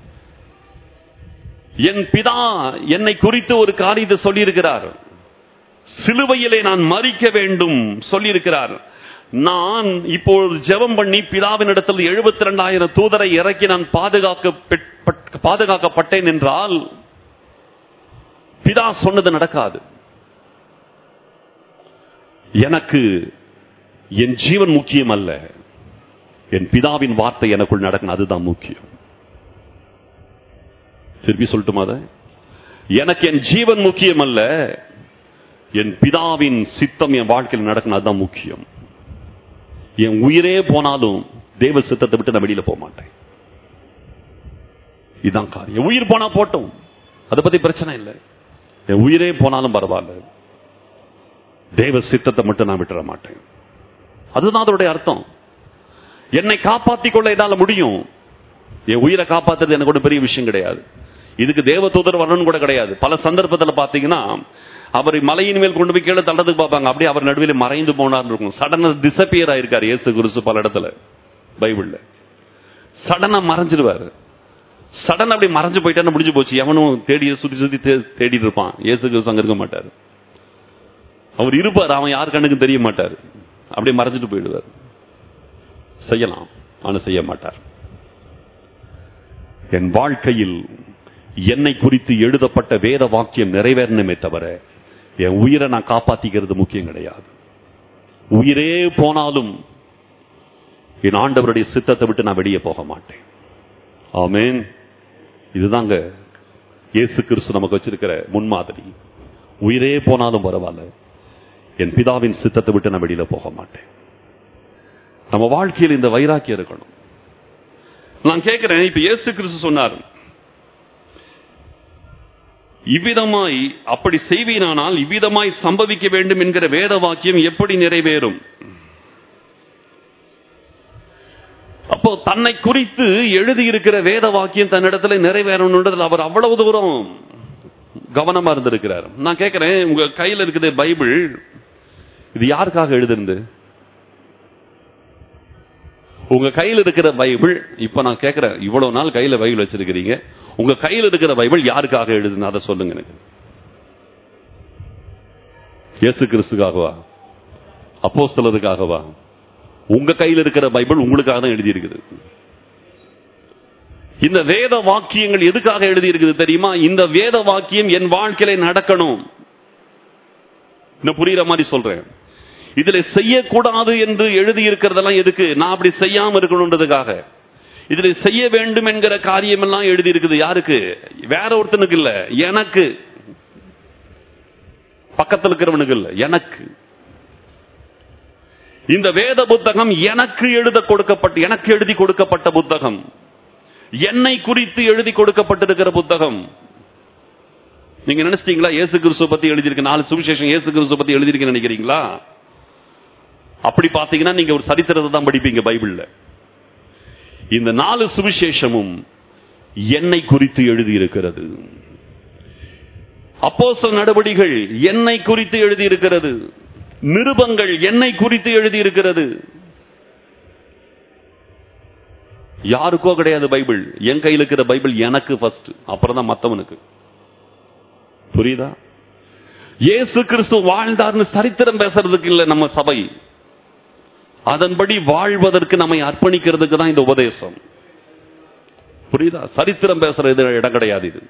என் பிதா என்னை குறித்து ஒரு காரியத்தை சொல்லியிருக்கிறார் சிலுவையிலே நான் மறிக்க வேண்டும் சொல்லியிருக்கிறார் நான் இப்பொழுது ஜெபம் பண்ணி பிதாவின் இடத்தில் எழுபத்தி ரெண்டாயிரம் தூதரை இறக்கி நான் பாதுகாக்க பாதுகாக்கப்பட்டேன் என்றால் பிதா சொன்னது நடக்காது எனக்கு என் ஜீவன் முக்கியம் அல்ல என் பிதாவின் வார்த்தை எனக்குள் நடக்கணும் அதுதான் முக்கியம் திருப்பி சொல்லட்டுமா அதை? எனக்கு என் ஜீவன் முக்கியம் அல்ல என் பிதாவின் சித்தம் என் வாழ்க்கையில் நடக்கணும் அதுதான் முக்கியம் என் உயிரே போனாலும் தேவ சித்தத்தை விட்டு நான் வெளியில போக மாட்டேன் இதுதான் காரியம் என் உயிர் போனா போட்டும் அதை பத்தி பிரச்சனை இல்லை என் உயிரே போனாலும் பரவாயில்ல தேவ சித்தத்தை மட்டும் நான் விட்டுற மாட்டேன் அதுதான் அதோடைய அர்த்தம் என்னை காப்பாத்திக் கொள்ள என்னால முடியும் என் உயிரை காப்பாத்துறது எனக்கு ஒரு பெரிய விஷயம் கிடையாது இதுக்கு தேவ தூதர் வரணும்னு கூட கிடையாது பல சந்தர்ப்பத்தில் பாத்தீங்கன்னா அவர் மலையின் மேல் கொண்டு போய் கீழே தள்ளதுக்கு பார்ப்பாங்க அப்படியே அவர் நடுவில் மறைந்து போனார் இருக்கும் சடனா டிசப்பியர் ஆயிருக்காரு இயேசு குருசு பல இடத்துல பைபிள்ல சடனா மறைஞ்சிருவாரு சடன் அப்படி மறைஞ்சு போயிட்டான்னு முடிஞ்சு போச்சு எவனும் தேடி சுத்தி சுத்தி தே- தேடிட்டு இருப்பான் இயேசு கிறிஸ்து அங்க இருக்க மாட்டாரு அவர் இருப்பார் அவன் யார் கண்ணுக்கும் தெரிய மாட்டார் அப்படியே மறைஞ்சிட்டு போயிடுவார் செய்யலாம் ஆனா செய்ய மாட்டார் என் வாழ்க்கையில் என்னை குறித்து எழுதப்பட்ட வேத வாக்கியம் நிறைவேறணுமே தவிர என் உயிரை நான் காப்பாத்திக்கிறது முக்கியம் கிடையாது உயிரே போனாலும் என் ஆண்டவருடைய சித்தத்தை விட்டு நான் வெளியே போக மாட்டேன் ஆமென் இதுதாங்க இயேசு கிறிஸ்து நமக்கு வச்சிருக்கிற முன்மாதிரி உயிரே போனாலும் பரவாயில்ல என் பிதாவின் சித்தத்தை விட்டு நான் வெளியில போக மாட்டேன் நம்ம வாழ்க்கையில் இந்த வைராக்கியம் இருக்கணும் நான் கேட்கிறேன் இப்ப இயேசு கிறிஸ்து சொன்னார் இவ்விதமாய் அப்படி செய்வீனானால் இவ்விதமாய் சம்பவிக்க வேண்டும் என்கிற வேத வாக்கியம் எப்படி நிறைவேறும் அப்போ தன்னை குறித்து எழுதியிருக்கிற வேத வாக்கியம் தன்னிடத்துல நிறைவேறணுன்றதுல அவர் அவ்வளவு தூரம் கவனமா இருந்திருக்கிறார் நான் கேட்கிறேன் உங்க கையில இருக்குது பைபிள் இது யாருக்காக எழுதுனது உங்க கையில் இருக்கிற பைபிள் இப்ப நான் கேட்கிறேன் இவ்வளவு நாள் கையில பைபிள் வச்சிருக்கிறீங்க உங்க கையில் இருக்கிற பைபிள் யாருக்காக எழுதுன அதை சொல்லுங்க எனக்கு இயேசு கிறிஸ்துக்காகவா அப்போஸ்தலருக்காகவா உங்க கையில் இருக்கிற பைபிள் உங்களுக்காக தான் எழுதி இருக்குது இந்த வேத வாக்கியங்கள் எதுக்காக எழுதி இருக்குது தெரியுமா இந்த வேத வாக்கியம் என் வாழ்க்கையில நடக்கணும் இன்னும் புரியுற மாதிரி சொல்றேன் இதுல செய்யக்கூடாது என்று எழுதி இருக்கிறதெல்லாம் எதுக்கு நான் அப்படி செய்யாம இருக்கணுன்றதுக்காக இதுல செய்ய வேண்டும் என்கிற காரியம் எல்லாம் எழுதி இருக்குது யாருக்கு வேற ஒருத்தனுக்கு இல்ல எனக்கு பக்கத்தில் இருக்கிறவனுக்கு இல்ல எனக்கு இந்த வேத புத்தகம் எனக்கு எழுத கொடுக்கப்பட்ட எனக்கு எழுதி கொடுக்கப்பட்ட புத்தகம் என்னை குறித்து எழுதி கொடுக்கப்பட்டிருக்கிற புத்தகம் நீங்க நினைச்சிட்டீங்களா இயேசு கிறிஸ்துவ பத்தி எழுதியிருக்கு நாலு சுவிசேஷம் இயேசு கிறிஸ்துவ பத்தி எழுதியிருக்கேன்னு நினைக்கிறீங்களா அப்படி பாத்தீங்கன்னா நீங்க ஒரு சரித்திரத்தை தான் படிப்பீங்க பைபிள்ல இந்த நாலு சுவிசேஷமும் என்னை குறித்து எழுதியிருக்கிறது அப்போஸ்தல நடவடிகள் என்னை குறித்து எழுதியிருக்கிறது நிருபங்கள் என்னை குறித்து எழுதியிருக்கிறது யாருக்கோ கிடையாது பைபிள் என் கையில் இருக்கிற பைபிள் எனக்கு ஃபர்ஸ்ட் அப்புறம் தான் மத்தவனுக்கு புரியுதா இயேசு கிறிஸ்து வாழ்ந்தார்னு சரித்திரம் பேசுறதுக்கு இல்ல நம்ம சபை அதன்படி வாழ்வதற்கு நம்மை அர்ப்பணிக்கிறதுக்கு தான் இந்த உபதேசம் புரியுதா சரித்திரம் பேசுற இது இடம் கிடையாது இது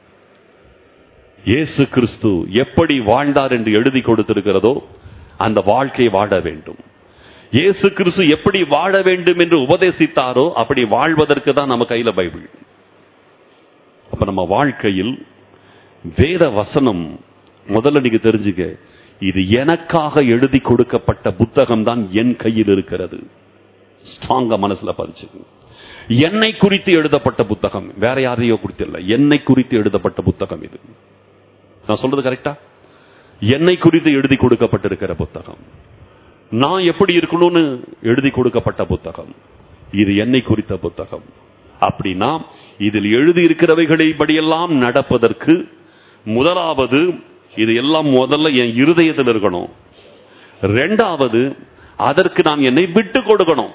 இயேசு கிறிஸ்து எப்படி வாழ்ந்தார் என்று எழுதி கொடுத்திருக்கிறதோ அந்த வாழ்க்கை வாழ வேண்டும் இயேசு கிறிஸ்து எப்படி வாழ வேண்டும் என்று உபதேசித்தாரோ அப்படி வாழ்வதற்கு தான் நம்ம கையில பைபிள் அப்ப நம்ம வாழ்க்கையில் வேத வசனம் முதல்ல நீங்க தெரிஞ்சுக்க இது எனக்காக எழுதி கொடுக்கப்பட்ட புத்தகம் தான் என் கையில் இருக்கிறது ஸ்ட்ராங்கா மனசுல பதிச்சுங்க என்னை குறித்து எழுதப்பட்ட புத்தகம் வேற யாரையோ குறித்து இல்ல என்னை குறித்து எழுதப்பட்ட புத்தகம் இது நான் சொல்றது கரெக்டா என்னை குறித்து எழுதி கொடுக்கப்பட்டிருக்கிற புத்தகம் நான் எப்படி இருக்கணும்னு எழுதி கொடுக்கப்பட்ட புத்தகம் இது என்னை குறித்த புத்தகம் அப்படின்னா இதில் எழுதி இருக்கிறவைகளை படியெல்லாம் நடப்பதற்கு முதலாவது இது எல்லாம் முதல்ல என் இருதயத்தில் இருக்கணும் ரெண்டாவது அதற்கு நான் என்னை விட்டு கொடுக்கணும்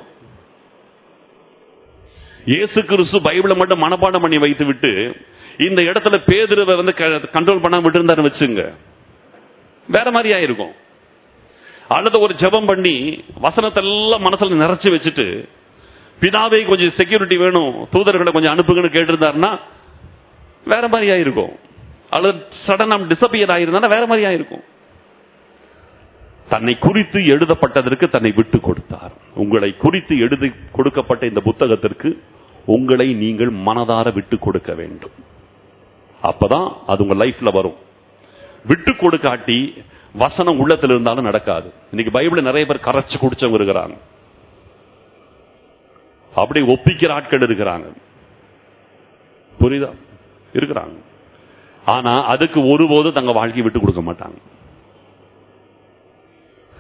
இயேசு கிறிஸ்து பைபிளை மட்டும் மனப்பாடம் பண்ணி வைத்து விட்டு இந்த இடத்துல பேதுருவை வந்து கண்ட்ரோல் பண்ண விட்டு வச்சுங்க வேற மாதிரி ஆயிருக்கும் அல்லது ஒரு ஜெபம் பண்ணி வசனத்தை எல்லாம் மனசுல நிறைச்சு வச்சுட்டு பிதாவை கொஞ்சம் செக்யூரிட்டி வேணும் தூதர்களை கொஞ்சம் அனுப்புங்கன்னு கேட்டிருந்தாருன்னா வேற மாதிரி ஆயிருக்கும் அல்லது சடன் டிசப்பியர் ஆயிருந்தா வேற மாதிரி ஆயிருக்கும் தன்னை குறித்து எழுதப்பட்டதற்கு தன்னை விட்டு கொடுத்தார் உங்களை குறித்து எழுதி கொடுக்கப்பட்ட இந்த புத்தகத்திற்கு உங்களை நீங்கள் மனதார விட்டு கொடுக்க வேண்டும் அப்பதான் அது உங்க லைஃப்ல வரும் விட்டு கொடுக்காட்டி வசனம் உள்ளத்தில் இருந்தாலும் நடக்காது இன்னைக்கு பைபிள நிறைய பேர் கரைச்சு குடிச்சவங்க இருக்கிறாங்க அப்படி ஒப்பிக்கிற ஆட்கள் இருக்கிறாங்க புரியுதா இருக்கிறாங்க ஆனா அதுக்கு ஒருபோதும் தங்க வாழ்க்கையை விட்டு கொடுக்க மாட்டாங்க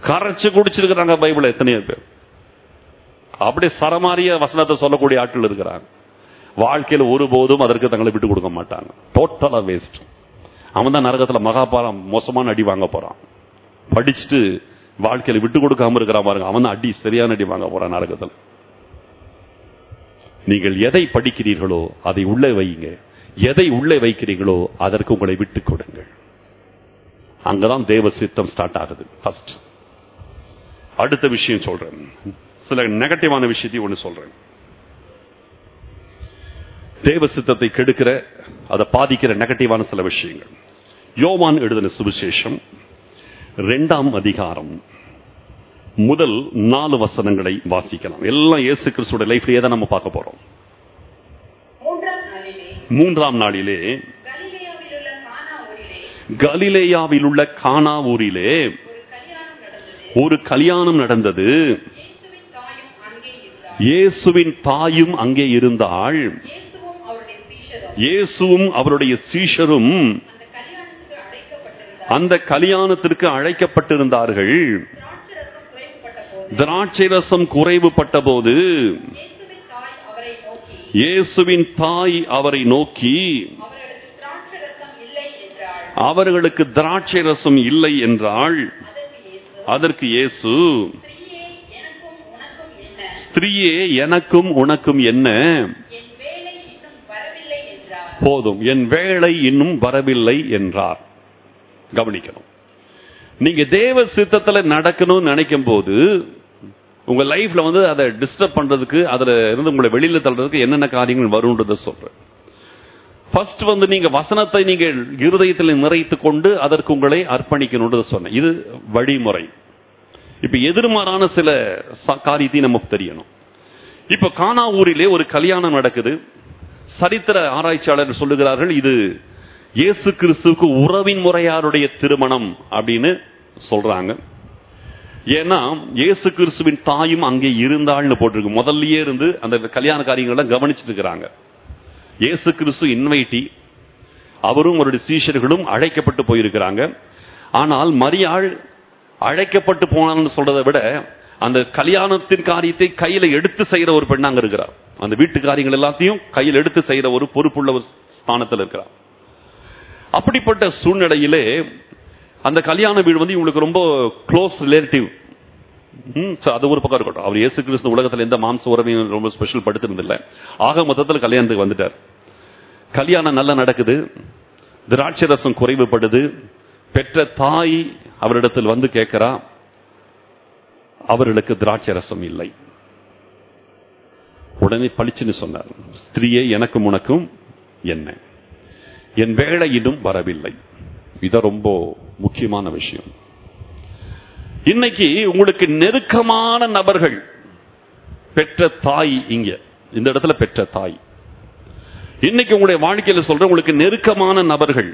கரைச்சு குடிச்சிருக்கிறாங்க பைபிள் எத்தனையோ பேர் அப்படியே சரமாரிய வசனத்தை சொல்லக்கூடிய ஆட்கள் இருக்கிறாங்க வாழ்க்கையில் ஒருபோதும் அதற்கு தங்களை விட்டு கொடுக்க மாட்டாங்க டோட்டலா வேஸ்ட் அவன் தான் நரகத்துல மகாபாரம் மோசமான அடி வாங்க போறான் படிச்சுட்டு வாழ்க்கையில விட்டு கொடுக்காம இருக்கிறான் பாருங்க அவன் தான் அடி சரியான அடி வாங்க போறான் நரகத்தில் நீங்கள் எதை படிக்கிறீர்களோ அதை உள்ளே வையுங்க எதை உள்ளே வைக்கிறீர்களோ அதற்கு உங்களை விட்டுக் கொடுங்கள் அங்கதான் தேவ சித்தம் ஸ்டார்ட் ஆகுது ஃபர்ஸ்ட் அடுத்த விஷயம் சொல்றேன் சில நெகட்டிவான விஷயத்தையும் ஒன்று சொல்றேன் தேவ சித்தத்தை கெடுக்கிற அதை பாதிக்கிற நெகட்டிவான சில விஷயங்கள் யோவான் எழுதின சுவிசேஷம் இரண்டாம் அதிகாரம் முதல் நாலு வசனங்களை வாசிக்கலாம் எல்லாம் இயேசு கிறிஸ்துவோட லைஃப்லயே தான் நம்ம பார்க்க போறோம் மூன்றாம் நாளிலே மூன்றாம் நாளிலே கலிலேயாவில் உள்ள கானா ஊரிலே கலிலேயாவில் உள்ள கானா ஊரிலே ஒரு கல்யாணம் நடந்தது ஒரு கல்யாணம் நடந்தது இயேசுவின் தாயும் அங்கே இருந்தார் இயேசுவின் தாயும் அங்கே இருந்தாள் இயேசுவும் அவருடைய சீஷரும் இயேசுவும் அவருடைய சீஷரும் அந்த கல்யாணத்துக்கு அழைக்கப்பட்டிருந்தார் அந்த கல்யாணத்திற்கு அழைக்கப்பட்டிருந்தார்கள் திராட்சை ரசம் குறைவுபட்ட போது திராட்சை ரசம் குறைவுபட்ட போது இயேசுவின் தாய் அவரை நோக்கி இயேசுவின் தாய் அவரை நோக்கி அவர்களுக்கு திராட்சை ரசம் இல்லை என்றாள் அவர்களுக்கு திராட்சை ரசம் இல்லை என்றாள் அதற்கு இயேசு அதற்கு இயேசு ஸ்திரீயே எனக்கும் உனக்கும் என்ன ஸ்திரீயே எனக்கும் உனக்கும் என்ன என் வேலை இன்னும் வரவில்லை என்றார் போதும் என் வேலை இன்னும் வரவில்லை என்றார் கவனிக்கணும் நீங்க தேவ சித்தத்துல நடக்கணும்னு நினைக்கும் போது உங்க லைஃப்ல வந்து அதை டிஸ்டர்ப் பண்றதுக்கு அதுல இருந்து உங்களை வெளியில தள்ளுறதுக்கு என்னென்ன காரியங்கள் வரும்ன்றத சொல்றேன் ஃபர்ஸ்ட் வந்து நீங்க வசனத்தை நீங்க இருதயத்தில் நிறைத்து கொண்டு அதற்கு உங்களை அர்ப்பணிக்கணும்ன்றத சொன்னேன் இது வழிமுறை இப்ப எதிர்மாறான சில ச- காரியத்தையும் நமக்கு தெரியணும் இப்ப கானா ஊரிலே ஒரு கல்யாணம் நடக்குது சரித்திர ஆராய்ச்சியாளர் சொல்லுகிறார்கள் இது இயேசு கிறிஸ்துவுக்கு உறவின் முறையாருடைய திருமணம் அப்படின்னு சொல்றாங்க ஏன்னா இயேசு கிறிஸ்துவின் தாயும் அங்கே இருந்தாள்னு போட்டிருக்கு முதல்லயே இருந்து அந்த கல்யாண காரியங்களை கவனிச்சிட்டு இருக்கிறாங்க இயேசு கிறிஸ்து இன்வைட்டி அவரும் அவருடைய சீஷர்களும் அழைக்கப்பட்டு போயிருக்கிறாங்க ஆனால் மரியாள் அழைக்கப்பட்டு போனான்னு சொல்றதை விட அந்த கல்யாணத்தின் காரியத்தை கையில எடுத்து செய்யற ஒரு பெண்ணாங்க இருக்கிறார் அந்த வீட்டு காரியங்கள் எல்லாத்தையும் கையில் எடுத்து செய்யற ஒரு பொறுப்புள்ள ஒரு ஸ்தானத்தில் இருக்கிறார் அப்படிப்பட்ட சூழ்நிலையிலே அந்த கல்யாண வீடு வந்து இவங்களுக்கு ரொம்ப க்ளோஸ் ரிலேட்டிவ் அது ஒரு பக்கம் இருக்கட்டும் அவர் இயேசு கிறிஸ்து உலகத்துல எந்த மாம்ச உறவையும் ரொம்ப ஸ்பெஷல் படுத்திருந்தில்ல ஆக மொத்தத்தில் கல்யாணத்துக்கு வந்துட்டார் கல்யாணம் நல்லா நடக்குது திராட்சை ரசம் குறைவுபடுது பெற்ற தாய் அவரிடத்தில் வந்து கேட்கிறா அவர்களுக்கு திராட்சை ரசம் இல்லை உடனே பளிச்சுன்னு சொன்னார் ஸ்திரீயே எனக்கும் உனக்கும் என்ன என் வேலை இன்னும் வரவில்லை இதான் ரொம்ப முக்கியமான விஷயம் இன்னைக்கு உங்களுக்கு நெருக்கமான நபர்கள் பெற்ற தாய் இங்க இந்த இடத்துல பெற்ற தாய் இன்னைக்கு உங்களுடைய வாழ்க்கையில சொல்ற உங்களுக்கு நெருக்கமான நபர்கள்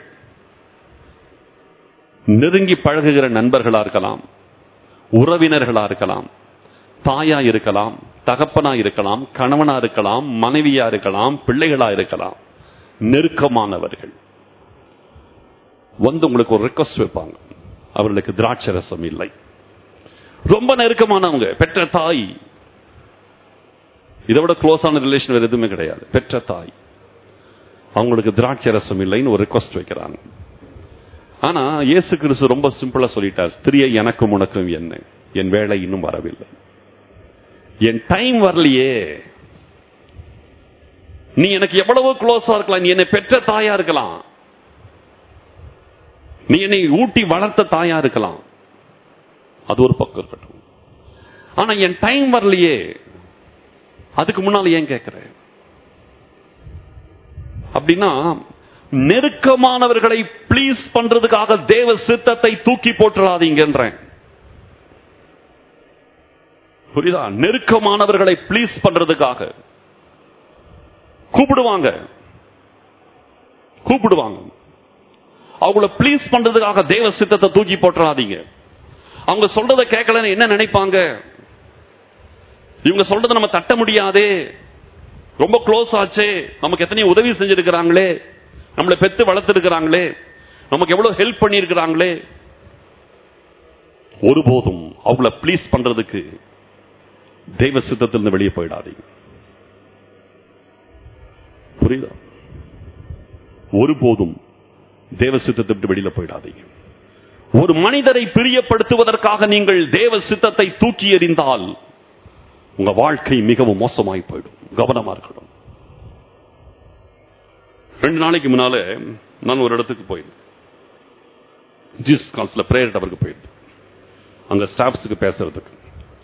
நெருங்கி பழகுகிற நண்பர்களா இருக்கலாம் உறவினர்களா இருக்கலாம் தாயா இருக்கலாம் தகப்பனா இருக்கலாம் கணவனா இருக்கலாம் மனைவியா இருக்கலாம் பிள்ளைகளா இருக்கலாம் நெருக்கமானவர்கள் வந்து உங்களுக்கு ஒரு ரெக்வஸ்ட் வைப்பாங்க அவர்களுக்கு திராட்சை ரசம் இல்லை ரொம்ப நெருக்கமானவங்க பெற்ற தாய் இதை விட க்ளோஸான ரிலேஷன் வேற எதுவுமே கிடையாது பெற்ற தாய் அவங்களுக்கு திராட்சை ரசம் இல்லைன்னு ஒரு ரெக்வஸ்ட் வைக்கிறாங்க ஆனா இயேசு கிறிஸ்து ரொம்ப சிம்பிளா சொல்லிட்டார் ஸ்திரியை எனக்கும் உனக்கும் என்ன என் வேலை இன்னும் வரவில்லை என் டைம் வரலையே நீ எனக்கு எவ்வளவோ க்ளோஸா இருக்கலாம் நீ என்னை பெற்ற தாயா இருக்கலாம் நீ என்னை ஊட்டி வளர்த்த தாயா இருக்கலாம் அது ஒரு பக்கம் இருக்கட்டும் ஆனா என் டைம் வரலையே அதுக்கு முன்னால ஏன் கேட்கிற அப்படின்னா நெருக்கமானவர்களை ப்ளீஸ் பண்றதுக்காக தேவ சித்தத்தை தூக்கி போட்டுறாதீங்கன்றேன் புரியுதா நெருக்கமானவர்களை ப்ளீஸ் பண்றதுக்காக கூப்பிடுவாங்க கூப்பிடுவாங்க அவங்கள ப்ளீஸ் பண்றதுக்காக தேவ சித்தத்தை தூக்கி போட்டுறாதீங்க அவங்க சொல்றதை கேட்கலன்னு என்ன நினைப்பாங்க இவங்க சொல்றதை நம்ம தட்ட முடியாதே ரொம்ப க்ளோஸ் ஆச்சே நமக்கு எத்தனையோ உதவி செஞ்சிருக்கிறாங்களே நம்மளை பெத்து வளர்த்துருக்கிறாங்களே நமக்கு எவ்வளவு ஹெல்ப் பண்ணியிருக்கிறாங்களே ஒருபோதும் அவங்கள ப்ளீஸ் பண்றதுக்கு தெய்வ சித்தத்திலிருந்து வெளியே போயிடாதீங்க புரியுதா ஒருபோதும் தேவ சித்தத்தை விட்டு வெளியில போயிடாதீங்க ஒரு மனிதரை பிரியப்படுத்துவதற்காக நீங்கள் தேவ சித்தத்தை தூக்கி எறிந்தால் உங்க வாழ்க்கை மிகவும் மோசமாய் போயிடும் கவனமா இருக்கணும் ரெண்டு நாளைக்கு முன்னால நான் ஒரு இடத்துக்கு போயிருந்தேன் ஜீஸ் கான்ஸ்ல பிரேயர் டவருக்கு போயிருந்தேன் அங்க ஸ்டாஃப்ஸுக்கு பேசுறதுக்கு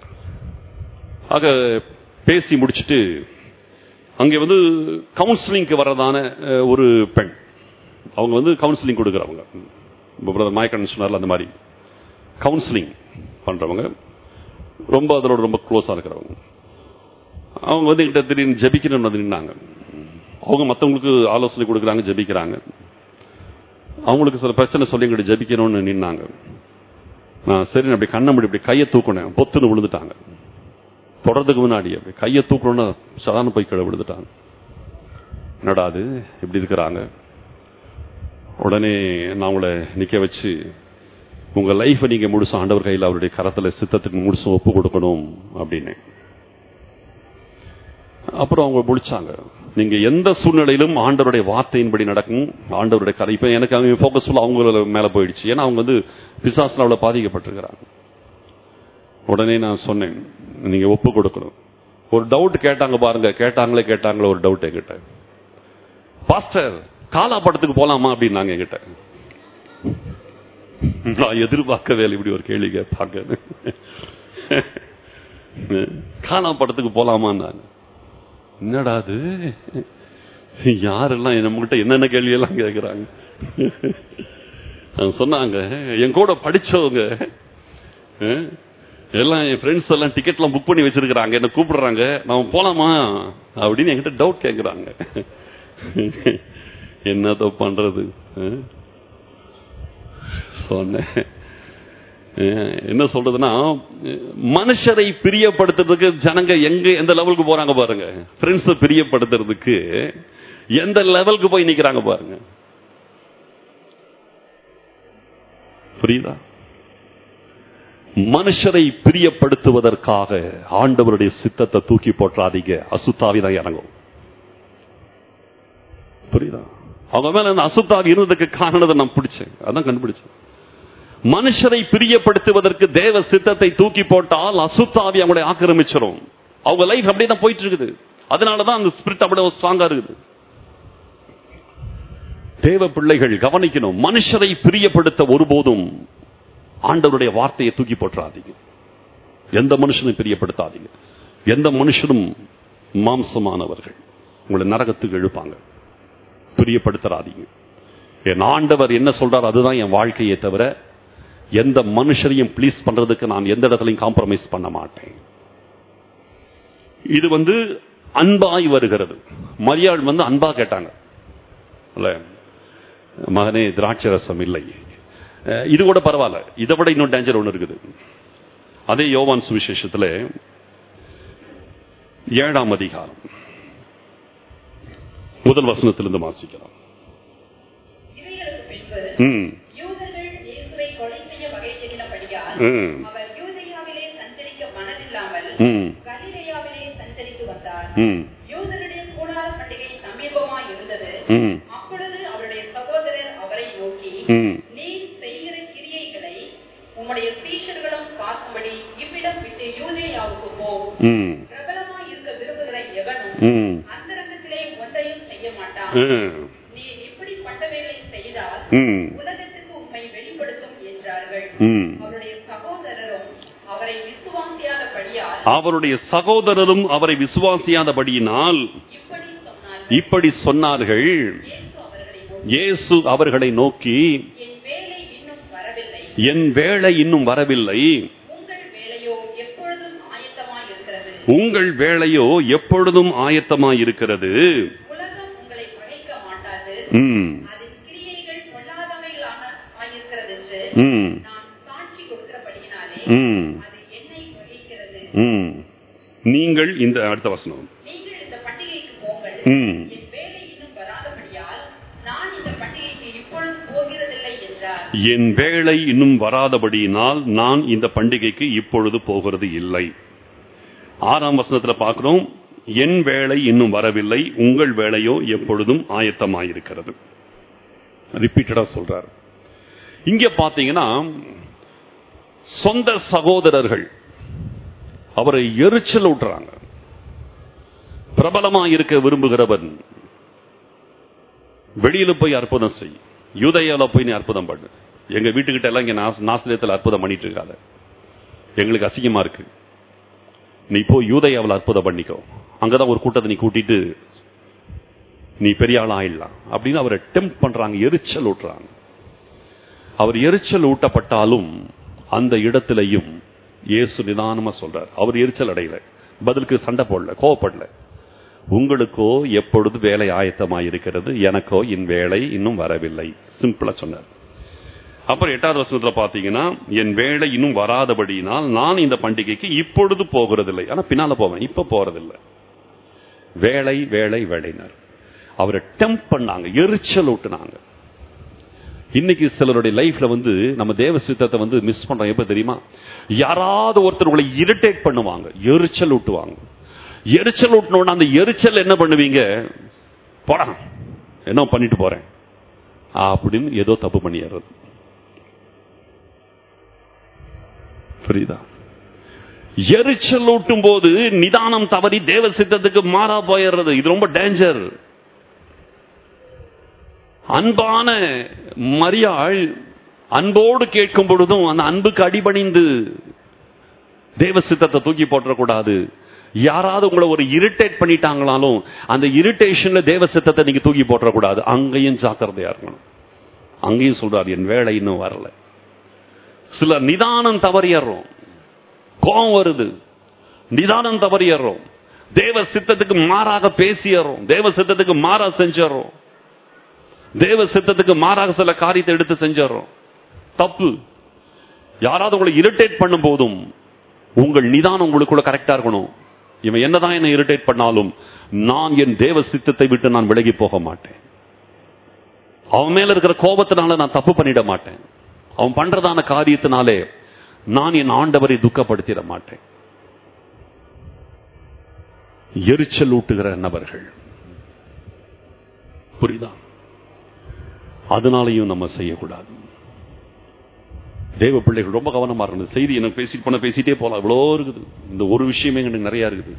ஆக பேசி முடிச்சிட்டு அங்கே வந்து கவுன்சிலிங்க்கு வர்றதான அஹ், ஒரு பெண் அவங்க வந்து கவுன்சிலிங் கொடுக்குறவங்க பிரதர் மாயக்கண்ணன் சொன்னார்ல அந்த மாதிரி கவுன்சிலிங் பண்றவங்க ரொம்ப அதோட ரொம்ப க்ளோஸா இருக்கிறவங்க அவங்க வந்து என்கிட்ட திடீர்னு ஜெபிக்கணும்னு வந்து நின்னாங்க அவங்க மற்றவங்களுக்கு ஆலோசனை கொடுக்குறாங்க ஜெபிக்கிறாங்க அவங்களுக்கு சில பிரச்சனை சொல்லி எங்கிட்ட ஜெபிக்கணும்னு நின்னாங்க நான் சரி அப்படி கண்ணை மூடி இப்படி கையை தூக்குனேன் பொத்துன்னு விழுந்துட்டாங்க தொடர்றதுக்கு முன்னாடி அப்படி கையை தூக்கணும்னு சாதாரண போய் கீழே விழுந்துட்டாங்க என்னடா அது இப்படி இருக்கிறாங்க உடனே நான் உங்களை நிக்க வச்சு உங்க லைஃபை நீங்க முழுசும் ஆண்டவர் கையில் அவருடைய கரத்துல சித்தத்துக்கு முழுசும் ஒப்பு கொடுக்கணும் அப்படின்னு அப்புறம் அவங்க முடிச்சாங்க நீங்க எந்த சூழ்நிலையிலும் ஆண்டவருடைய வார்த்தையின்படி நடக்கும் ஆண்டவருடைய கதை இப்ப எனக்கு அவங்க ஃபோக்கஸ் ஃபுல்லாக அவங்க மேல போயிடுச்சு ஏன்னா அவங்க வந்து பிசாசில் அவ்வளவு பாதிக்கப்பட்டிருக்கிறாங்க உடனே நான் சொன்னேன் நீங்க ஒப்பு கொடுக்கணும் ஒரு டவுட் கேட்டாங்க பாருங்க கேட்டாங்களே கேட்டாங்களே ஒரு டவுட் என்கிட்ட பாஸ்டர் காலா படத்துக்கு போலாமா அப்படின்னாங்க என்கிட்ட நான் எதிர்பார்க்கவே இல்லை இப்படி ஒரு கேள்வி கேட்பாங்க காலா படத்துக்கு போலாமான்னாங்க என்னடா அது யாரெல்லாம் நம்மகிட்ட என்னென்ன கேள்வி எல்லாம் கேட்கிறாங்க அவங்க சொன்னாங்க என் கூட படிச்சவங்க அஹ், எல்லாம் என் ஃப்ரெண்ட்ஸ் எல்லாம் டிக்கெட்லாம் புக் பண்ணி வச்சிருக்கிறாங்க என்ன கூப்பிடுறாங்க நான் போலாமா அப்படின்னு என்கிட்ட டவுட் கேட்கிறாங்க என்னத்த பண்றது அஹ்? சொன்னேன் அஹ், என்ன சொல்றதுன்னா மனுஷரை பிரியப்படுத்துறதுக்கு ஜனங்க எங்க எந்த லெவலுக்கு போறாங்க பாருங்க ஃப்ரெண்ட்ஸை பிரியப்படுத்துறதுக்கு எந்த லெவலுக்கு போய் நிக்கிறாங்க பாருங்க புரியுதா மனுஷரை பிரியப்படுத்துவதற்காக ஆண்டவருடைய சித்தத்தை தூக்கி போட்டுறாதீங்க அசுத்தாவி தான் இறங்கும் புரியுதா அவங்க மேல அந்த அசுத்தாவி இருந்ததுக்கு காரணத்தை நான் பிடிச்சேன் அதான் கண்டுபிடிச்சேன் மனுஷரை பிரியப்படுத்துவதற்கு தேவ சித்தத்தை தூக்கி போட்டால் அசுத்தாவி அவங்களை ஆக்கிரமிச்சிடும் அவங்க லைஃப் அப்படியே தான் போயிட்டு இருக்குது அதனாலதான் அந்த ஸ்பிரிட் அப்படியே ஸ்ட்ராங்கா இருக்குது தேவ பிள்ளைகள் கவனிக்கணும் மனுஷரை பிரியப்படுத்த ஒருபோதும் ஆண்டவருடைய வார்த்தையை தூக்கி போட்டுறாதீங்க எந்த மனுஷனும் பிரியப்படுத்தாதீங்க எந்த மனுஷனும் மாம்சமானவர்கள் உங்களை நரகத்துக்கு இழுப்பாங்க பிரியப்படுத்தாதீங்க என் ஆண்டவர் என்ன சொல்றார் அதுதான் என் வாழ்க்கையே தவிர எந்த மனுஷரையும் ப்ளீஸ் பண்றதுக்கு நான் எந்த இடத்துலையும் காம்ப்ரமைஸ் பண்ண மாட்டேன் இது வந்து அன்பாய் வருகிறது மரியாள் வந்து அன்பா கேட்டாங்க இல்ல மகனே திராட்சை ரசம் இல்லை அஹ் இது கூட பரவாயில்ல இதை விட இன்னும் டேஞ்சர் ஒன்று இருக்குது அதே யோவான் சுவிசேஷத்துல ஏழாம் அதிகாரம் முதல் வசனத்திலிருந்து வாசிக்கலாம் இவைகளுக்கு பின்பு ம், யூதர்கள் இயேசுவை கொலை செய்ய வகை தேடினபடியால் ம். அவர் யூதேயாவிலே சஞ்சரிக்க மனதில்லாமல் ம், கலிலேயாவிலே சஞ்சரித்து வந்தார் ம், யூதருடைய கூடார பண்டிகை சமீபமாய் இருந்தது ம், அப்பொழுது அவருடைய சகோதரர் அவரை நோக்கி ம். நீ செய்கிற கிரியைகளை உம்முடைய சீஷர்களும் பார்க்கும்படி இவ்விடம் விட்டு யூதேயாவுக்கு போ ம், பிரபலமாய் இருக்க விரும்புகிற எவனும் ம், அந்தரங்கத்திலே ஒன்றையும் செய்ய மாட்டான் ம், நீ இப்படிப்பட்டவைகளை செய்தால் ம், உலகத்துக்கு உம்மை வெளிப்படுத்தும் என்றார்கள் ம். அவருடைய சகோதரரும் அவரை விசுவாசியாதபடியால் அவருடைய சகோதரரும் அவரை விசுவாசியாதபடியினால் இப்படி சொன்னார்கள் இப்படி சொன்னார்கள் இயேசு அவர்களை நோக்கி, இயேசு அவர்களை நோக்கி என் வேலை இன்னும் வரவில்லை என் வேலை இன்னும் வரவில்லை உங்கள் வேலையோ எப்பொழுதும் ஆயத்தமாய் இருக்கிறது உங்கள் வேலையோ எப்பொழுதும் ஆயத்தமாய் இருக்கிறது உலகம் உங்களை பகைக்க மாட்டாது ம், அதன் கிரியைகள் பொல்லாதவைகளான ஆயிருக்கிறது என்று ம், நான் சாட்சி கொடுக்கிறபடியினாலே ம், அது என்னை பகைக்கிறது ம். நீங்கள் இந்த அடுத்த வசனம் நீங்கள் இந்த பண்டிகைக்கு போங்கள் ம். என் வேலை இன்னும் வராதபடியால் நான் இந்த பண்டிகைக்கு இப்பொழுது போகிறதில்லை என்றார் என் வேலை இன்னும் வராதபடியினால் நான் இந்த பண்டிகைக்கு இப்பொழுது போகிறது இல்லை ஆறாம் வசனத்துல பார்க்கிறோம் என் வேலை இன்னும் வரவில்லை உங்கள் வேலையோ எப்பொழுதும் ஆயத்தமாயிருக்கிறது ரிப்பீட்டடா சொல்றார் இங்க பாத்தீங்கன்னா சொந்த சகோதரர்கள் அவரை எரிச்சல் ஊட்டுறாங்க பிரபலமா இருக்க விரும்புகிறவன் வெளியில போய் அற்புதம் செய் யூதயால போய் நீ அற்புதம் பண்ணு எங்க வீட்டுக்கிட்ட எல்லாம் இங்க நாஸ்- நாசிரியத்தில் அற்புதம் பண்ணிட்டு இருக்காத எங்களுக்கு அசிங்கமா இருக்கு நீ போய் யூதயாவில் அற்புதம் பண்ணிக்கோ அங்கதான் ஒரு கூட்டத்தை நீ கூட்டிட்டு நீ பெரிய ஆள் ஆயிடலாம் அப்படின்னு அவரை டெம்ப் பண்றாங்க எரிச்சல் ஊட்டுறாங்க அவர் எரிச்சல் ஊட்டப்பட்டாலும் அந்த இடத்திலையும் இயேசு நிதானமா சொல்றார் அவர் எரிச்சல் அடையல பதிலுக்கு சண்டை போடல கோவப்படல உங்களுக்கோ எப்பொழுது வேலை ஆயத்தமாயிருக்கிறது எனக்கோ என் வேலை இன்னும் வரவில்லை சிம்பிளா சொன்னார் அப்புறம் எட்டாவது வசனத்துல பாத்தீங்கன்னா என் வேலை இன்னும் வராதபடியினால் நான் இந்த பண்டிகைக்கு இப்பொழுது போகிறதில்லை ஆனா பின்னால போவேன் இப்ப போறதில்லை வேலை வேலை வேலைனர் அவரை டெம்ப் பண்ணாங்க எரிச்சல் ஊட்டுனாங்க இன்னைக்கு சிலருடைய லைஃப்ல வந்து நம்ம தேவ சித்தத்தை வந்து மிஸ் பண்றோம் எப்ப தெரியுமா யாராவது ஒருத்தர் உங்களை இரிட்டேட் பண்ணுவாங்க எரிச்சல் ஊட்டுவாங்க எரிச்சல் ஊட்டினோட அந்த எரிச்சல் என்ன பண்ணுவீங்க போடா என்ன பண்ணிட்டு போறேன் அப்படின்னு ஏதோ தப்பு பண்ணிடுறது புரியுதா எரிச்சல் ஊட்டும் போது நிதானம் தவறி தேவ சித்தத்துக்கு மாறா போயிடுறது இது ரொம்ப டேஞ்சர் அன்பான மரியாள் அன்போடு கேட்கும் பொழுதும் அந்த அன்புக்கு அடிபணிந்து தேவ சித்தத்தை தூக்கி போட்டுறக்கூடாது யாராவது உங்களை ஒரு இரிட்டேட் பண்ணிட்டாங்களாலும் அந்த இரிட்டேஷன்ல தேவ சித்தத்தை நீங்க தூக்கி போட்டுறக்கூடாது அங்கேயும் ஜாக்கிரதையா இருக்கணும் அங்கேயும் சொல்றாரு என் வேலை இன்னும் வரல சில நிதானம் தவறியறோம் கோபம் வருது நிதானம் தவறியறோம் தேவ சித்தத்துக்கு மாறாக பேசியறோம் தேவ சித்தத்துக்கு மாறா செஞ்சிடறோம் தேவ சித்தத்துக்கு மாறாக சில காரியத்தை எடுத்து செஞ்சிடறோம் தப்பு யாராவது உங்களை இரிட்டேட் பண்ணும் போதும் உங்கள் நிதானம் உங்களுக்குள்ள கரெக்டா இருக்கணும் இவன் என்னதான் என்ன இரிட்டேட் பண்ணாலும் நான் என் தேவ சித்தத்தை விட்டு நான் விலகி போக மாட்டேன் அவன் மேல இருக்கிற கோபத்தினால நான் தப்பு பண்ணிட மாட்டேன் அவன் பண்றதான காரியத்தினாலே நான் என் ஆண்டவரை துக்கப்படுத்திட மாட்டேன் எரிச்சல் ஊட்டுகிற நபர்கள் புரியுதா அதனாலையும் நம்ம செய்யக்கூடாது தேவ பிள்ளைகள் ரொம்ப கவனமா இருக்கணும் செய்தி எனக்கு பேசிட்டு போன பேசிட்டே போலாம் இவ்வளோ இருக்குது இந்த ஒரு விஷயமே எனக்கு நிறைய இருக்குது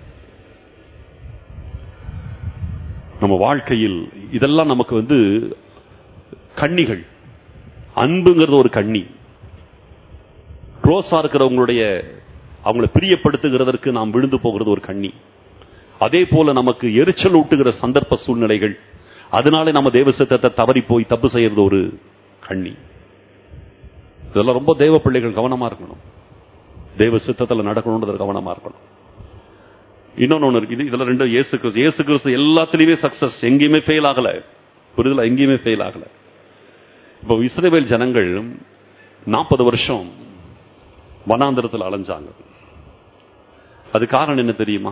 நம்ம வாழ்க்கையில் இதெல்லாம் நமக்கு வந்து கண்ணிகள் அன்புங்கிறது ஒரு கண்ணி க்ளோஸா இருக்கிறவங்களுடைய அவங்களை பிரியப்படுத்துகிறதற்கு நாம் விழுந்து போகிறது ஒரு கண்ணி அதே போல நமக்கு எரிச்சல் ஊட்டுகிற சந்தர்ப்ப சூழ்நிலைகள் அதனால நம்ம தேவ சித்தத்தை தவறி போய் தப்பு செய்யறது ஒரு கண்ணி இதெல்லாம் ரொம்ப தேவ பிள்ளைகள் கவனமா இருக்கணும் தேவ சித்தத்தில் நடக்கணும்ன்றது கவனமா இருக்கணும் இன்னொன்னு ஒண்ணு இருக்கு இது இதுல ரெண்டு இயேசு கிறிஸ்து இயேசு கிறிஸ்து எல்லாத்துலயுமே சக்சஸ் எங்கேயுமே ஃபெயில் ஆகல புரிதல எங்கேயுமே ஃபெயில் ஆகல இப்போ இஸ்ரேல் ஜனங்கள் நாற்பது வருஷம் வனாந்திரத்தில் அலைஞ்சாங்க அது காரணம் என்ன தெரியுமா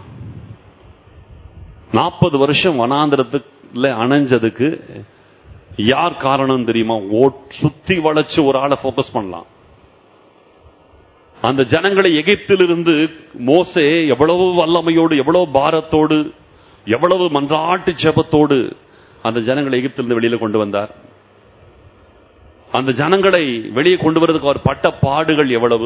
நாற்பது வருஷம் வனாந்திரத்துல அணைஞ்சதுக்கு யார் காரணம் தெரியுமா ஓ- சுத்தி வளைச்சு ஒரு ஆளை போக்கஸ் பண்ணலாம் அந்த ஜனங்களை எகிப்திலிருந்து மோசே எவ்வளவு வல்லமையோடு எவ்வளவு பாரத்தோடு எவ்வளவு மன்றாட்டு ஜெபத்தோடு அந்த ஜனங்களை எகிப்திலிருந்து வெளியில கொண்டு வந்தார் அந்த ஜனங்களை வெளியே கொண்டு வரதுக்கு அவர் பட்ட பாடுகள் எவ்வளவு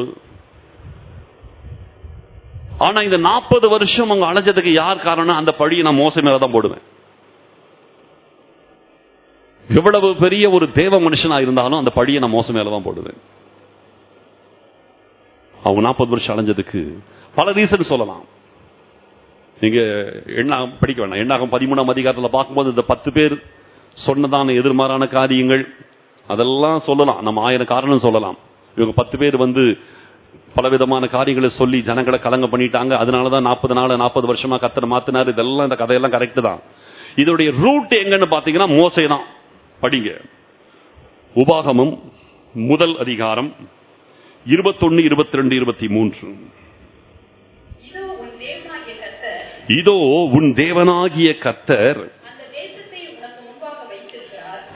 ஆனா இந்த நாற்பது வருஷம் அங்க அலைஞ்சதுக்கு யார் காரணம் அந்த பழியை நான் மோச மேல தான் போடுவேன் எவ்வளவு பெரிய ஒரு தேவ மனுஷனா இருந்தாலும் அந்த பழியை நான் மோச மேல தான் போடுவேன் அவங்க நாற்பது வருஷம் அலைஞ்சதுக்கு பல ரீசன் சொல்லலாம் நீங்க எண்ணாகம் படிக்க வேண்டாம் எண்ணாகம் பதிமூணாம் அதிகாரத்தில் பார்க்கும்போது இந்த பத்து பேர் சொன்னதான எதிர்மாறான காரியங்கள் அதெல்லாம் சொல்லலாம் நம்ம ஆயிரம் காரணம் சொல்லலாம் இவங்க பத்து பேர் வந்து பலவிதமான காரியங்களை சொல்லி ஜனங்களை கலங்க பண்ணிட்டாங்க அதனாலதான் நாற்பது நாள் நாற்பது வருஷமா கத்தர் மாத்தினார் இதெல்லாம் இந்த கதையெல்லாம் கரெக்ட் தான் இதோடைய ரூட் எங்கன்னு பாத்தீங்கன்னா மோசை தான் படிங்க உபாகமம் முதல் அதிகாரம் இருபத்தொன்னு இருபத்தி ரெண்டு இருபத்தி மூன்று இதோ உன் தேவனாகிய கர்த்தர் இதோ உன் தேவனாகிய கத்தர் அந்த தேசத்தை உனக்கு முன்பாக வைத்திருக்கிறார்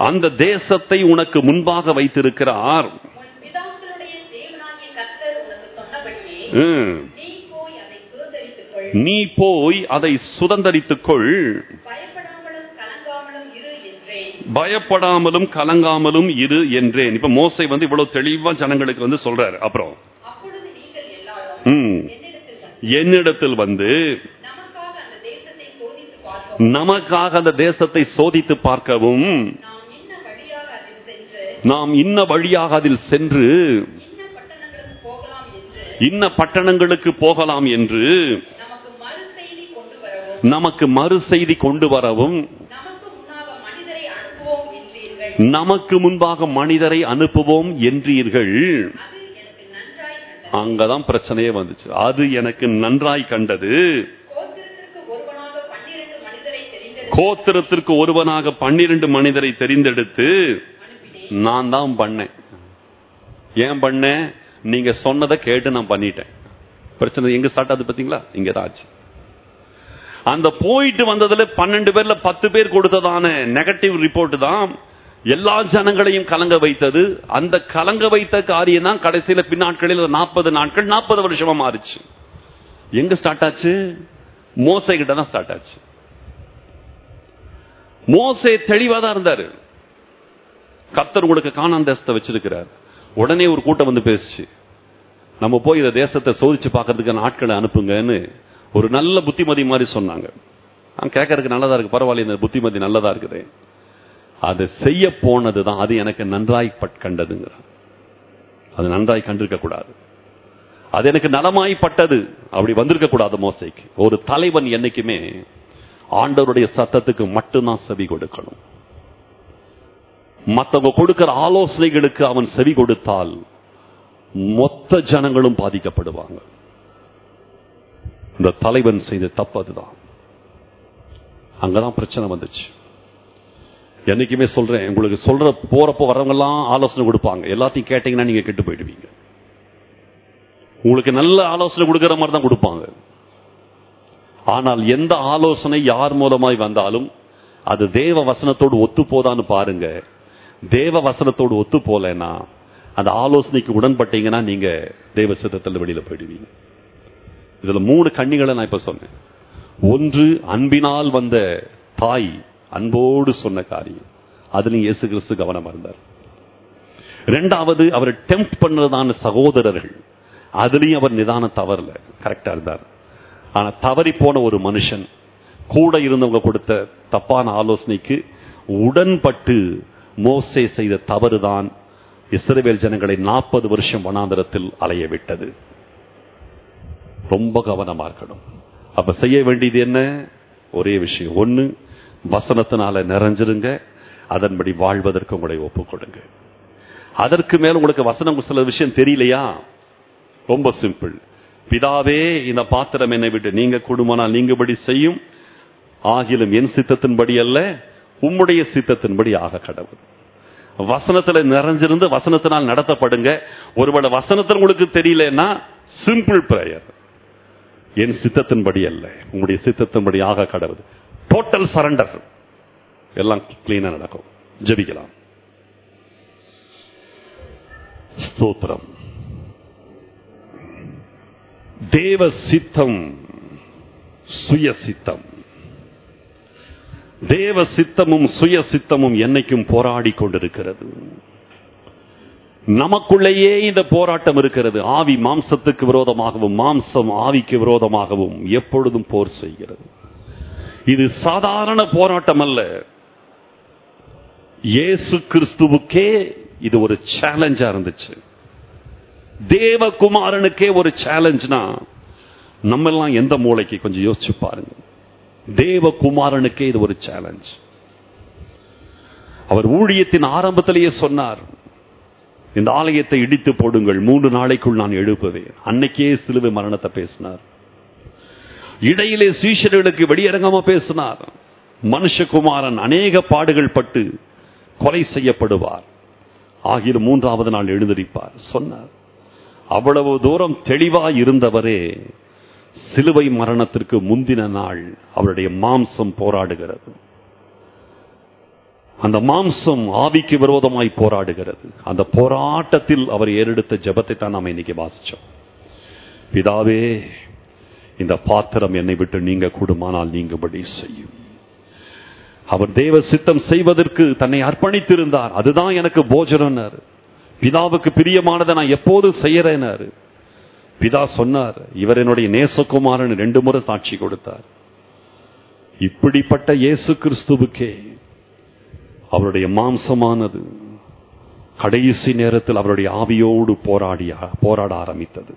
அந்த தேசத்தை உனக்கு முன்பாக வைத்திருக்கிறார் உன் பிதாக்களுடைய தேவனாகிய கர்த்தர் உனக்கு சொன்னபடியே ம். நீ போய் அதை சுதந்தரித்துக் கொள் நீ போய் அதை சுதந்தரித்துக் கொள் பயப்படாமலும் கலங்காமலும் இரு என்றேன் பயப்படாமலும் கலங்காமலும் இரு என்றேன் இப்ப மோசை வந்து இவ்வளவு தெளிவா ஜனங்களுக்கு வந்து சொல்றாரு அப்புறம் அப்பொழுது நீங்கள் எல்லாரும் ம். என்னிடத்தில் வந்து என்னிடத்தில் வந்து நமக்காக அந்த தேசத்தை சோதித்து பார்க்கவும் நமக்காக அந்த தேசத்தை சோதித்து பார்க்கவும் நாம் இன்ன வழியாக அதில் சென்று நாம் இன்ன வழியாக அதில் சென்று இன்ன பட்டணங்களுக்கு போகலாம் என்று இன்ன பட்டணங்களுக்கு போகலாம் என்று நமக்கு மறு செய்தி கொண்டு வரவும் நமக்கு மறு செய்தி கொண்டு வரவும் நமக்கு முன்னாக மனிதரை அனுப்புவோம் என்றீர்கள் நமக்கு முன்பாக மனிதரை அனுப்புவோம் என்றீர்கள் அது எனக்கு நன்றாய் கண்டது அங்கதான் பிரச்சனையே வந்துச்சு அது எனக்கு நன்றாய் கண்டது கோத்திரத்திற்கு ஒருவனாக பன்னிரண்டு மனிதரை தெரிந்தெடுத்து கோத்திரத்திற்கு ஒருவனாக பன்னிரண்டு மனிதரை தெரிந்தெடுத்து அனுப்பினேன் நான் தான் பண்ணேன் ஏன் பண்ணேன் நீங்க சொன்னதை கேட்டு நான் பண்ணிட்டேன் பிரச்சனை எங்க ஸ்டார்ட் ஆகுது பாத்தீங்களா இங்க தான் ஆச்சு அந்த போயிட்டு வந்ததுல பன்னெண்டு பேர்ல பத்து பேர் கொடுத்ததான நெகட்டிவ் ரிப்போர்ட் தான் எல்லா ஜனங்களையும் கலங்க வைத்தது அந்த கலங்க வைத்த காரியம் தான் கடைசியில பின்னாட்களில் நாற்பது நாட்கள் நாற்பது வருஷமா மாறுச்சு எங்க ஸ்டார்ட் ஆச்சு மோசை கிட்ட தான் ஸ்டார்ட் ஆச்சு மோசே தெளிவா தான் இருந்தாரு கத்தர் உங்களுக்கு காணான் தேசத்தை வச்சிருக்கிறார் உடனே ஒரு கூட்டம் வந்து பேசுச்சு நம்ம போய் இந்த தேசத்தை சோதிச்சு பார்க்கறதுக்கான ஆட்களை அனுப்புங்கன்னு ஒரு நல்ல புத்திமதி மாதிரி சொன்னாங்க நான் கேட்கறதுக்கு நல்லதா இருக்கு பரவாயில்ல இந்த புத்திமதி நல்லதா இருக்குது அது செய்ய போனதுதான் அது எனக்கு நன்றாய் பட் கண்டதுங்க அது நன்றாய் கண்டிருக்க கூடாது அது எனக்கு நலமாய்ப்பட்டது அப்படி வந்திருக்க கூடாது மோசைக்கு ஒரு தலைவன் என்னைக்குமே ஆண்டவருடைய சத்தத்துக்கு மட்டும்தான் செவி கொடுக்கணும் மத்தவங்க கொடுக்கிற ஆலோசனைகளுக்கு அவன் செவி கொடுத்தால் மொத்த ஜனங்களும் பாதிக்கப்படுவாங்க இந்த தலைவன் செய்த தப்பு அதுதான் அங்கதான் பிரச்சனை வந்துச்சு என்னைக்குமே சொல்றேன் உங்களுக்கு சொல்ற போறப்போ வரவங்க எல்லாம் ஆலோசனை கொடுப்பாங்க எல்லாத்தையும் கேட்டீங்கன்னா நீங்க கெட்டு போயிடுவீங்க உங்களுக்கு நல்ல ஆலோசனை கொடுக்கிற மாதிரி தான் கொடுப்பாங்க ஆனால் எந்த ஆலோசனை யார் மூலமாய் வந்தாலும் அது தேவ வசனத்தோடு ஒத்து போதான்னு பாருங்க தேவ வசனத்தோடு ஒத்து போலன்னா அந்த ஆலோசனைக்கு உடன்பட்டீங்கன்னா நீங்க தேவ சித்தத்தில் வெளியில போயிடுவீங்க இதுல மூணு கண்ணிகளை நான் இப்ப சொன்னேன் ஒன்று அன்பினால் வந்த தாய் அன்போடு சொன்ன காரியம் அதுலயும் இயேசு கிறிஸ்து கவனம் இருந்தார் ரெண்டாவது அவர் டெம்ப்ட் பண்ணதான சகோதரர்கள் அதுலயும் அவர் நிதான தவறல கரெக்டா இருந்தார் ஆனா தவறி போன ஒரு மனுஷன் கூட இருந்தவங்க கொடுத்த தப்பான ஆலோசனைக்கு உடன்பட்டு மோசே செய்த தவறுதான் இஸ்ரவேல் ஜனங்களை நாற்பது வருஷம் வனாந்தரத்தில் அலைய விட்டது ரொம்ப கவனமா இருக்கணும் அப்ப செய்ய வேண்டியது என்ன ஒரே விஷயம் ஒண்ணு வசனத்தினால நிறைஞ்சிருங்க அதன்படி வாழ்வதற்கு உங்களை ஒப்புக் கொடுங்க அதற்கு மேல உங்களுக்கு வசனம் சில விஷயம் தெரியலையா ரொம்ப சிம்பிள் பிதாவே இந்த பாத்திரம் என்னை விட்டு நீங்க கூடுமானால் நீங்கபடி செய்யும் ஆகிலும் என் சித்தத்தின்படி அல்ல உம்முடைய சித்தத்தின்படி ஆக கடவுள் வசனத்துல நிறைஞ்சிருந்து வசனத்தினால் நடத்தப்படுங்க ஒருவேளை வசனத்தில் உங்களுக்கு தெரியலன்னா சிம்பிள் பிரேயர் என் சித்தத்தின்படி அல்ல உங்களுடைய சித்தத்தின்படி ஆக கடவுள் டோட்டல் சரண்டர் எல்லாம் கிளீனா நடக்கும் ஜெபிக்கலாம் ஸ்தோத்திரம் தேவ சித்தம் சுய சித்தம் தேவ சித்தமும் சுய சித்தமும் என்னைக்கும் போராடி கொண்டிருக்கிறது நமக்குள்ளேயே இந்த போராட்டம் இருக்கிறது ஆவி மாம்சத்துக்கு விரோதமாகவும் மாம்சம் ஆவிக்கு விரோதமாகவும் எப்பொழுதும் போர் செய்கிறது இது சாதாரண போராட்டம் அல்ல இயேசு கிறிஸ்துவுக்கே இது ஒரு சேலஞ்சா இருந்துச்சு தேவகுமாரனுக்கே ஒரு சேலஞ்ச்னா நம்ம எல்லாம் எந்த மூளைக்கு கொஞ்சம் யோசிச்சு பாருங்க தேவகுமாரனுக்கே இது ஒரு சேலஞ்ச் அவர் ஊழியத்தின் ஆரம்பத்திலேயே சொன்னார் இந்த ஆலயத்தை இடித்து போடுங்கள் மூன்று நாளைக்குள் நான் எழுப்புவேன் அன்னைக்கே சிலுவை மரணத்தை பேசினார் இடையிலே சீஷர்களுக்கு வெளியரங்கமா பேசினார் மனுஷகுமாரன் அநேக பாடுகள் பட்டு கொலை செய்யப்படுவார் ஆகிய மூன்றாவது நாள் எழுந்திருப்பார் சொன்னார் அவ்வளவு தூரம் தெளிவா இருந்தவரே சிலுவை மரணத்திற்கு முந்தின நாள் அவருடைய மாம்சம் போராடுகிறது அந்த மாம்சம் ஆவிக்கு விரோதமாய் போராடுகிறது அந்த போராட்டத்தில் அவர் ஏறெடுத்த ஜெபத்தை தான் நாம் இன்னைக்கு வாசிச்சோம் பிதாவே இந்த பாத்திரம் என்னை விட்டு நீங்க கூடுமானால் நீங்கும்படி செய்யும் அவர் தேவ சித்தம் செய்வதற்கு தன்னை அர்ப்பணித்திருந்தார் அதுதான் எனக்கு போஜனம்னாரு பிதாவுக்கு பிரியமானதை நான் எப்போது செய்யறேனாரு பிதா சொன்னார் இவர் என்னுடைய நேசகுமாரன் ரெண்டு முறை சாட்சி கொடுத்தார் இப்படிப்பட்ட இயேசு கிறிஸ்துவுக்கே அவருடைய மாம்சமானது கடைசி நேரத்தில் அவருடைய ஆவியோடு போராடிய போராட ஆரம்பித்தது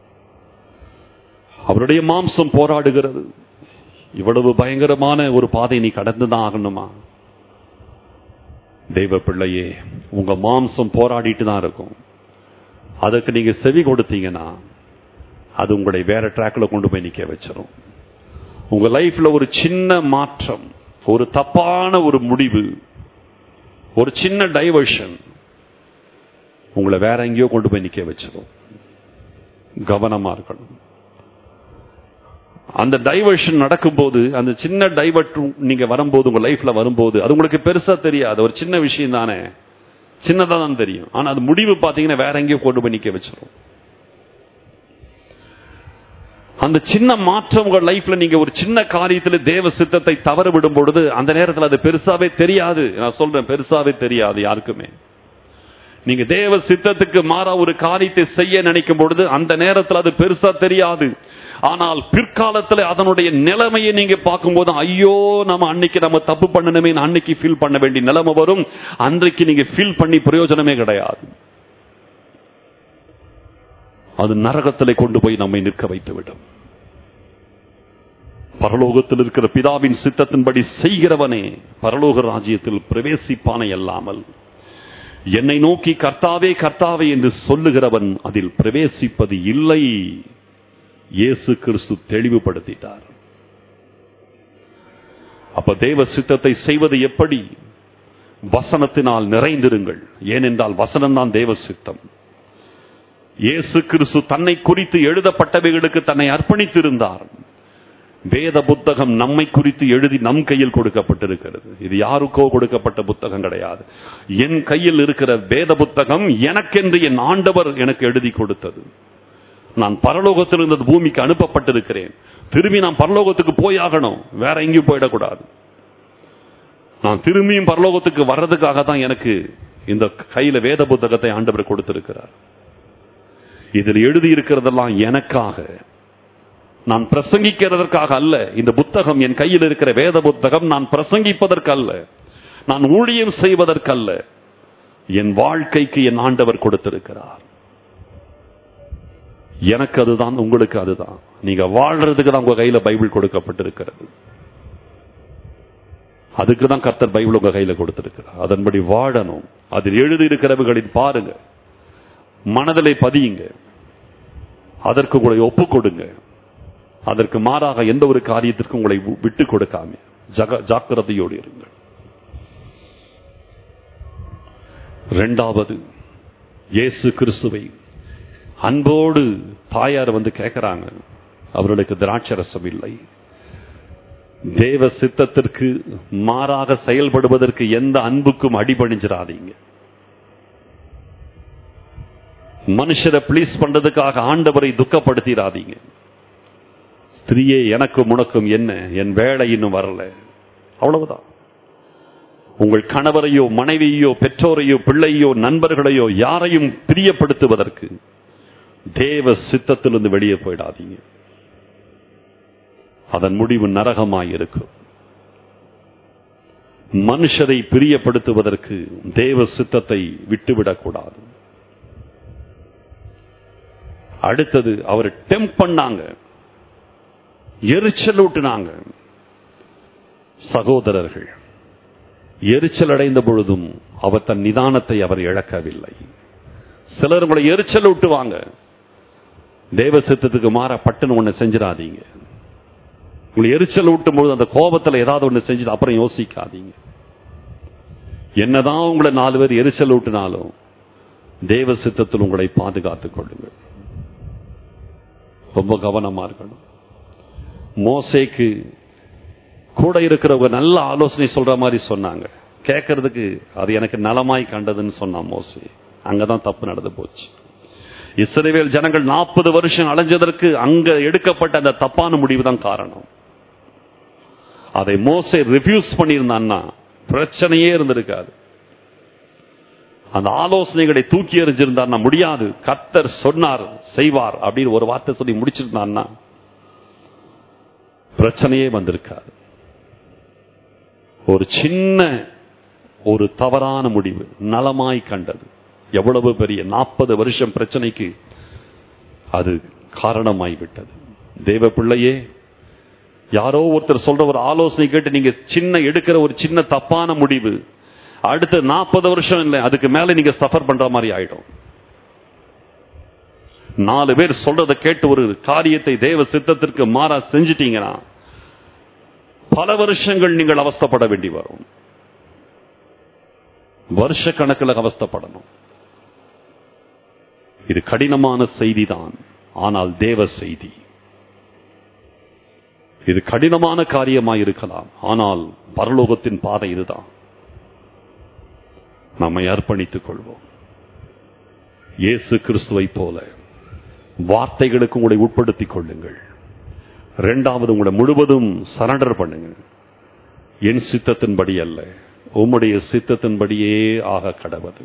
அவருடைய மாம்சம் போராடுகிறது இவ்வளவு பயங்கரமான ஒரு பாதை நீ கடந்துதான் ஆகணுமா தெய்வ பிள்ளையே உங்க மாம்சம் போராடிட்டு தான் இருக்கும் அதுக்கு நீங்க செவி கொடுத்தீங்கன்னா அது உங்களை வேற ட்ராக்ல கொண்டு போய் நிக்க வச்சிரும் உங்க லைஃப்ல ஒரு சின்ன மாற்றம் ஒரு தப்பான ஒரு முடிவு ஒரு சின்ன டைவர்ஷன் உங்களை வேற எங்கேயோ கொண்டு போய் நிக்க வச்சிடும் கவனமா இருக்கணும் அந்த டைவர்ஷன் நடக்கும்போது அந்த சின்ன டைவர்ட் நீங்க வரும்போது உங்க லைஃப்ல வரும்போது அது உங்களுக்கு பெருசா தெரியாது ஒரு சின்ன விஷயம் தானே சின்னதா தான் தெரியும் ஆனா அது முடிவு பாத்தீங்கன்னா வேற எங்கேயோ கொண்டு போய் நிக்க வச்சிடும் அந்த சின்ன மாற்றம் உங்க லைஃப்ல நீங்க ஒரு சின்ன காரியத்துல தேவ சித்தத்தை தவற விடும் பொழுது அந்த நேரத்தில் அது பெருசாவே தெரியாது நான் சொல்றேன் பெருசாவே தெரியாது யாருக்குமே நீங்க தேவ சித்தத்துக்கு மாறா ஒரு காரியத்தை செய்ய நினைக்கும் பொழுது அந்த நேரத்தில் அது பெருசா தெரியாது ஆனால் பிற்காலத்தில் அதனுடைய நிலைமையை நீங்க பார்க்கும்போது ஐயோ நம்ம அன்னைக்கு நம்ம தப்பு பண்ணணுமே அன்னைக்கு ஃபீல் பண்ண வேண்டிய நிலைமை வரும் அன்றைக்கு நீங்க ஃபீல் பண்ணி பிரயோஜனமே கிடையாது அது நரகத்திலே கொண்டு போய் நம்மை நிற்க வைத்து விடும் பரலோகத்தில் இருக்கிற பிதாவின் சித்தத்தின்படி செய்கிறவனே பரலோக ராஜ்யத்தில் பிரவேசிப்பானே அல்லாமல் என்னை நோக்கி கர்த்தாவே கர்த்தாவே என்று சொல்லுகிறவன் அதில் பிரவேசிப்பது இல்லை இயேசு கிறிஸ்து தெளிவுபடுத்திட்டார் அப்ப தேவ சித்தத்தை செய்வது எப்படி வசனத்தினால் நிறைந்திருங்கள் ஏனென்றால் வசனம் தான் தேவ சித்தம் இயேசு கிறிஸ்து தன்னை குறித்து எழுதப்பட்டவைகளுக்கு தன்னை அர்ப்பணித்திருந்தார் வேத புத்தகம் நம்மை குறித்து எழுதி நம் கையில் கொடுக்கப்பட்டிருக்கிறது இது யாருக்கோ கொடுக்கப்பட்ட புத்தகம் கிடையாது என் கையில் இருக்கிற வேத புத்தகம் எனக்கென்று என் ஆண்டவர் எனக்கு எழுதி கொடுத்தது நான் பரலோகத்திலிருந்து பூமிக்கு அனுப்பப்பட்டிருக்கிறேன் திரும்பி நான் பரலோகத்துக்கு போயாகணும் வேற எங்கேயும் போயிடக்கூடாது நான் திரும்பியும் பரலோகத்துக்கு வர்றதுக்காக தான் எனக்கு இந்த கையில வேத புத்தகத்தை ஆண்டவர் கொடுத்திருக்கிறார் இதில் எழுதி இருக்கிறதெல்லாம் எனக்காக நான் பிரசங்கிக்கிறதற்காக அல்ல இந்த புத்தகம் என் கையில் இருக்கிற வேத புத்தகம் நான் பிரசங்கிப்பதற்கு அல்ல நான் ஊழியம் செய்வதற்கல்ல என் வாழ்க்கைக்கு என் ஆண்டவர் கொடுத்திருக்கிறார் எனக்கு அதுதான் உங்களுக்கு அதுதான் நீங்க வாழ்றதுக்கு தான் உங்க கையில பைபிள் கொடுக்கப்பட்டிருக்கிறது அதுக்கு தான் கர்த்தர் பைபிள் உங்க கையில கொடுத்திருக்கிறார் அதன்படி வாழணும் அதில் எழுதி இருக்கிறவர்களின் பாருங்க மனதிலே பதியுங்க அதற்கு உங்களை ஒப்பு கொடுங்க அதற்கு மாறாக எந்த ஒரு காரியத்திற்கும் உங்களை விட்டு கொடுக்காம ஜக ஜாக்கிரதையோடு இருங்கள் இரண்டாவது இயேசு கிறிஸ்துவை அன்போடு தாயார் வந்து கேட்கிறாங்க அவர்களுக்கு திராட்சரசம் இல்லை தேவ சித்தத்திற்கு மாறாக செயல்படுவதற்கு எந்த அன்புக்கும் அடிபணிஞ்சிடாதீங்க மனுஷரை பிளீஸ் பண்றதுக்காக ஆண்டவரை துக்கப்படுத்திடாதீங்க ஸ்திரீயே எனக்கும் உனக்கும் என்ன என் வேலை இன்னும் வரல அவ்வளவுதான் உங்கள் கணவரையோ மனைவியோ பெற்றோரையோ பிள்ளையோ நண்பர்களையோ யாரையும் பிரியப்படுத்துவதற்கு தேவ சித்தத்திலிருந்து வெளியே போயிடாதீங்க அதன் முடிவு நரகமாய் இருக்கும் மனுஷரை பிரியப்படுத்துவதற்கு தேவ சித்தத்தை விட்டுவிடக்கூடாது அடுத்தது அவர் டெம்ப் பண்ணாங்க எரிச்சல் ஊட்டினாங்க சகோதரர்கள் எரிச்சல் அடைந்த பொழுதும் அவர் தன் நிதானத்தை அவர் இழக்கவில்லை சிலர் உங்களை எரிச்சல் ஊட்டுவாங்க தேவ சித்தத்துக்கு மாற பட்டுன்னு ஒண்ணு செஞ்சிடாதீங்க உங்களை எரிச்சல் ஊட்டும் பொழுது அந்த கோபத்தில் ஏதாவது ஒண்ணு செஞ்சுட்டு அப்புறம் யோசிக்காதீங்க என்னதான் உங்களை நாலு பேர் எரிச்சல் ஊட்டினாலும் தேவ சித்தத்தில் உங்களை பாதுகாத்துக் கொள்ளுங்கள் ரொம்ப கவனமா இருக்கணும் மோசேக்கு கூட இருக்கிறவங்க நல்ல ஆலோசனை சொல்ற மாதிரி சொன்னாங்க கேட்கறதுக்கு அது எனக்கு நலமாய் கண்டதுன்னு சொன்னான் மோசே அங்கதான் தப்பு நடந்து போச்சு இஸ்ரவேல் ஜனங்கள் நாற்பது வருஷம் அலைஞ்சதற்கு அங்க எடுக்கப்பட்ட அந்த தப்பான முடிவு தான் காரணம் அதை மோசே ரிஃப்யூஸ் பண்ணியிருந்தான்னா பிரச்சனையே இருந்திருக்காது அந்த ஆலோசனைகளை தூக்கி எறிஞ்சிருந்தார்னா முடியாது கத்தர் சொன்னார் செய்வார் அப்படின்னு ஒரு வார்த்தை சொல்லி முடிச்சிருந்தான்னா பிரச்சனையே வந்திருக்காது ஒரு சின்ன ஒரு தவறான முடிவு நலமாய் கண்டது எவ்வளவு பெரிய நாற்பது வருஷம் பிரச்சனைக்கு அது காரணமாய் விட்டது தேவ பிள்ளையே யாரோ ஒருத்தர் சொல்ற ஒரு ஆலோசனை கேட்டு நீங்க சின்ன எடுக்கிற ஒரு சின்ன தப்பான முடிவு அடுத்து நாற்பது வருஷம் இல்லை அதுக்கு மேல நீங்க சஃபர் பண்ற மாதிரி ஆயிடும் நாலு பேர் சொல்றதை கேட்டு ஒரு காரியத்தை தேவ சித்தத்திற்கு மாறா செஞ்சிட்டீங்கன்னா பல வருஷங்கள் நீங்கள் அவஸ்தப்பட வேண்டி வரும் வருஷ கணக்கில் அவஸ்தப்படணும் இது கடினமான செய்தி தான் ஆனால் தேவ செய்தி இது கடினமான காரியமாய் இருக்கலாம் ஆனால் பரலோகத்தின் பாதை இதுதான் நம்மை அர்ப்பணித்துக் கொள்வோம் இயேசு கிறிஸ்துவை போல வார்த்தைகளுக்கு உங்களை உட்படுத்திக் கொள்ளுங்கள் இரண்டாவது உங்களை முழுவதும் சரண்டர் பண்ணுங்க என் சித்தத்தின்படி அல்ல உம்முடைய சித்தத்தின்படியே ஆக கடவது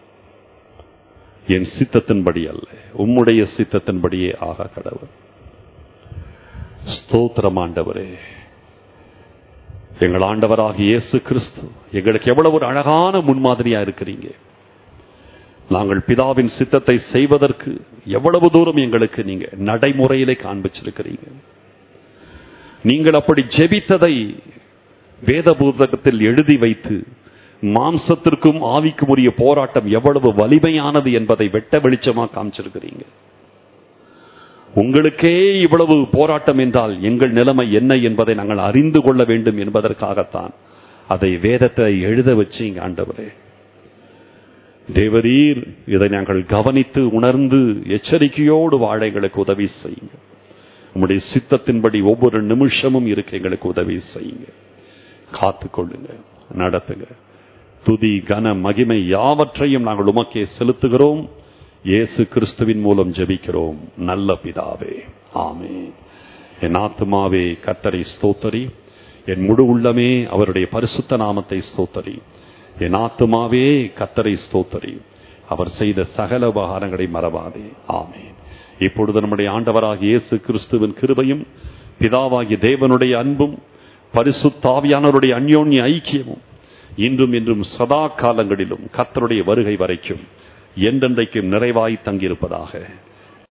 என் சித்தத்தின்படி அல்ல உம்முடைய சித்தத்தின்படியே ஆக கடவுள் ஸ்தோத்திரம் ஆண்டவரே எங்கள் ஆண்டவராக இயேசு கிறிஸ்து எங்களுக்கு எவ்வளவு ஒரு அழகான முன்மாதிரியா இருக்கிறீங்க நாங்கள் பிதாவின் சித்தத்தை செய்வதற்கு எவ்வளவு தூரம் எங்களுக்கு நீங்க நடைமுறையிலே காண்பிச்சிருக்கிறீங்க நீங்கள் அப்படி ஜெபித்ததை வேத புத்தகத்தில் எழுதி வைத்து மாம்சத்திற்கும் ஆவிக்கும் உரிய போராட்டம் எவ்வளவு வலிமையானது என்பதை வெட்ட வெளிச்சமா காமிச்சிருக்கிறீங்க உங்களுக்கே இவ்வளவு போராட்டம் என்றால் எங்கள் நிலைமை என்ன என்பதை நாங்கள் அறிந்து கொள்ள வேண்டும் என்பதற்காகத்தான் அதை வேதத்தை எழுத வச்சீங்க ஆண்டவரே தேவரீர் இதை நாங்கள் கவனித்து உணர்ந்து எச்சரிக்கையோடு வாழ எங்களுக்கு உதவி செய்யுங்க உம்முடைய சித்தத்தின்படி ஒவ்வொரு நிமிஷமும் இருக்க எங்களுக்கு உதவி செய்யுங்க காத்துக்கொள்ளுங்க நடத்துங்க துதி கன மகிமை யாவற்றையும் நாங்கள் உமக்கே செலுத்துகிறோம் இயேசு கிறிஸ்துவின் மூலம் ஜெபிக்கிறோம் நல்ல பிதாவே ஆமே என் ஆத்துமாவே கத்தரை ஸ்தோத்தரி என் முழு உள்ளமே அவருடைய பரிசுத்த நாமத்தை ஸ்தோத்தரி என் ஆத்துமாவே கத்தரை ஸ்தோத்தரி அவர் செய்த சகல உபகாரங்களை மறவாதே ஆமே இப்பொழுது நம்முடைய ஆண்டவராக இயேசு கிறிஸ்துவின் கிருபையும் பிதாவாகிய தேவனுடைய அன்பும் பரிசுத்தாவியானவருடைய அந்யோன்ய ஐக்கியமும் இன்றும் இன்றும் சதா காலங்களிலும் கத்தருடைய வருகை வரைக்கும் என்றென்றைக்கும் நிறைவாய் தங்கியிருப்பதாக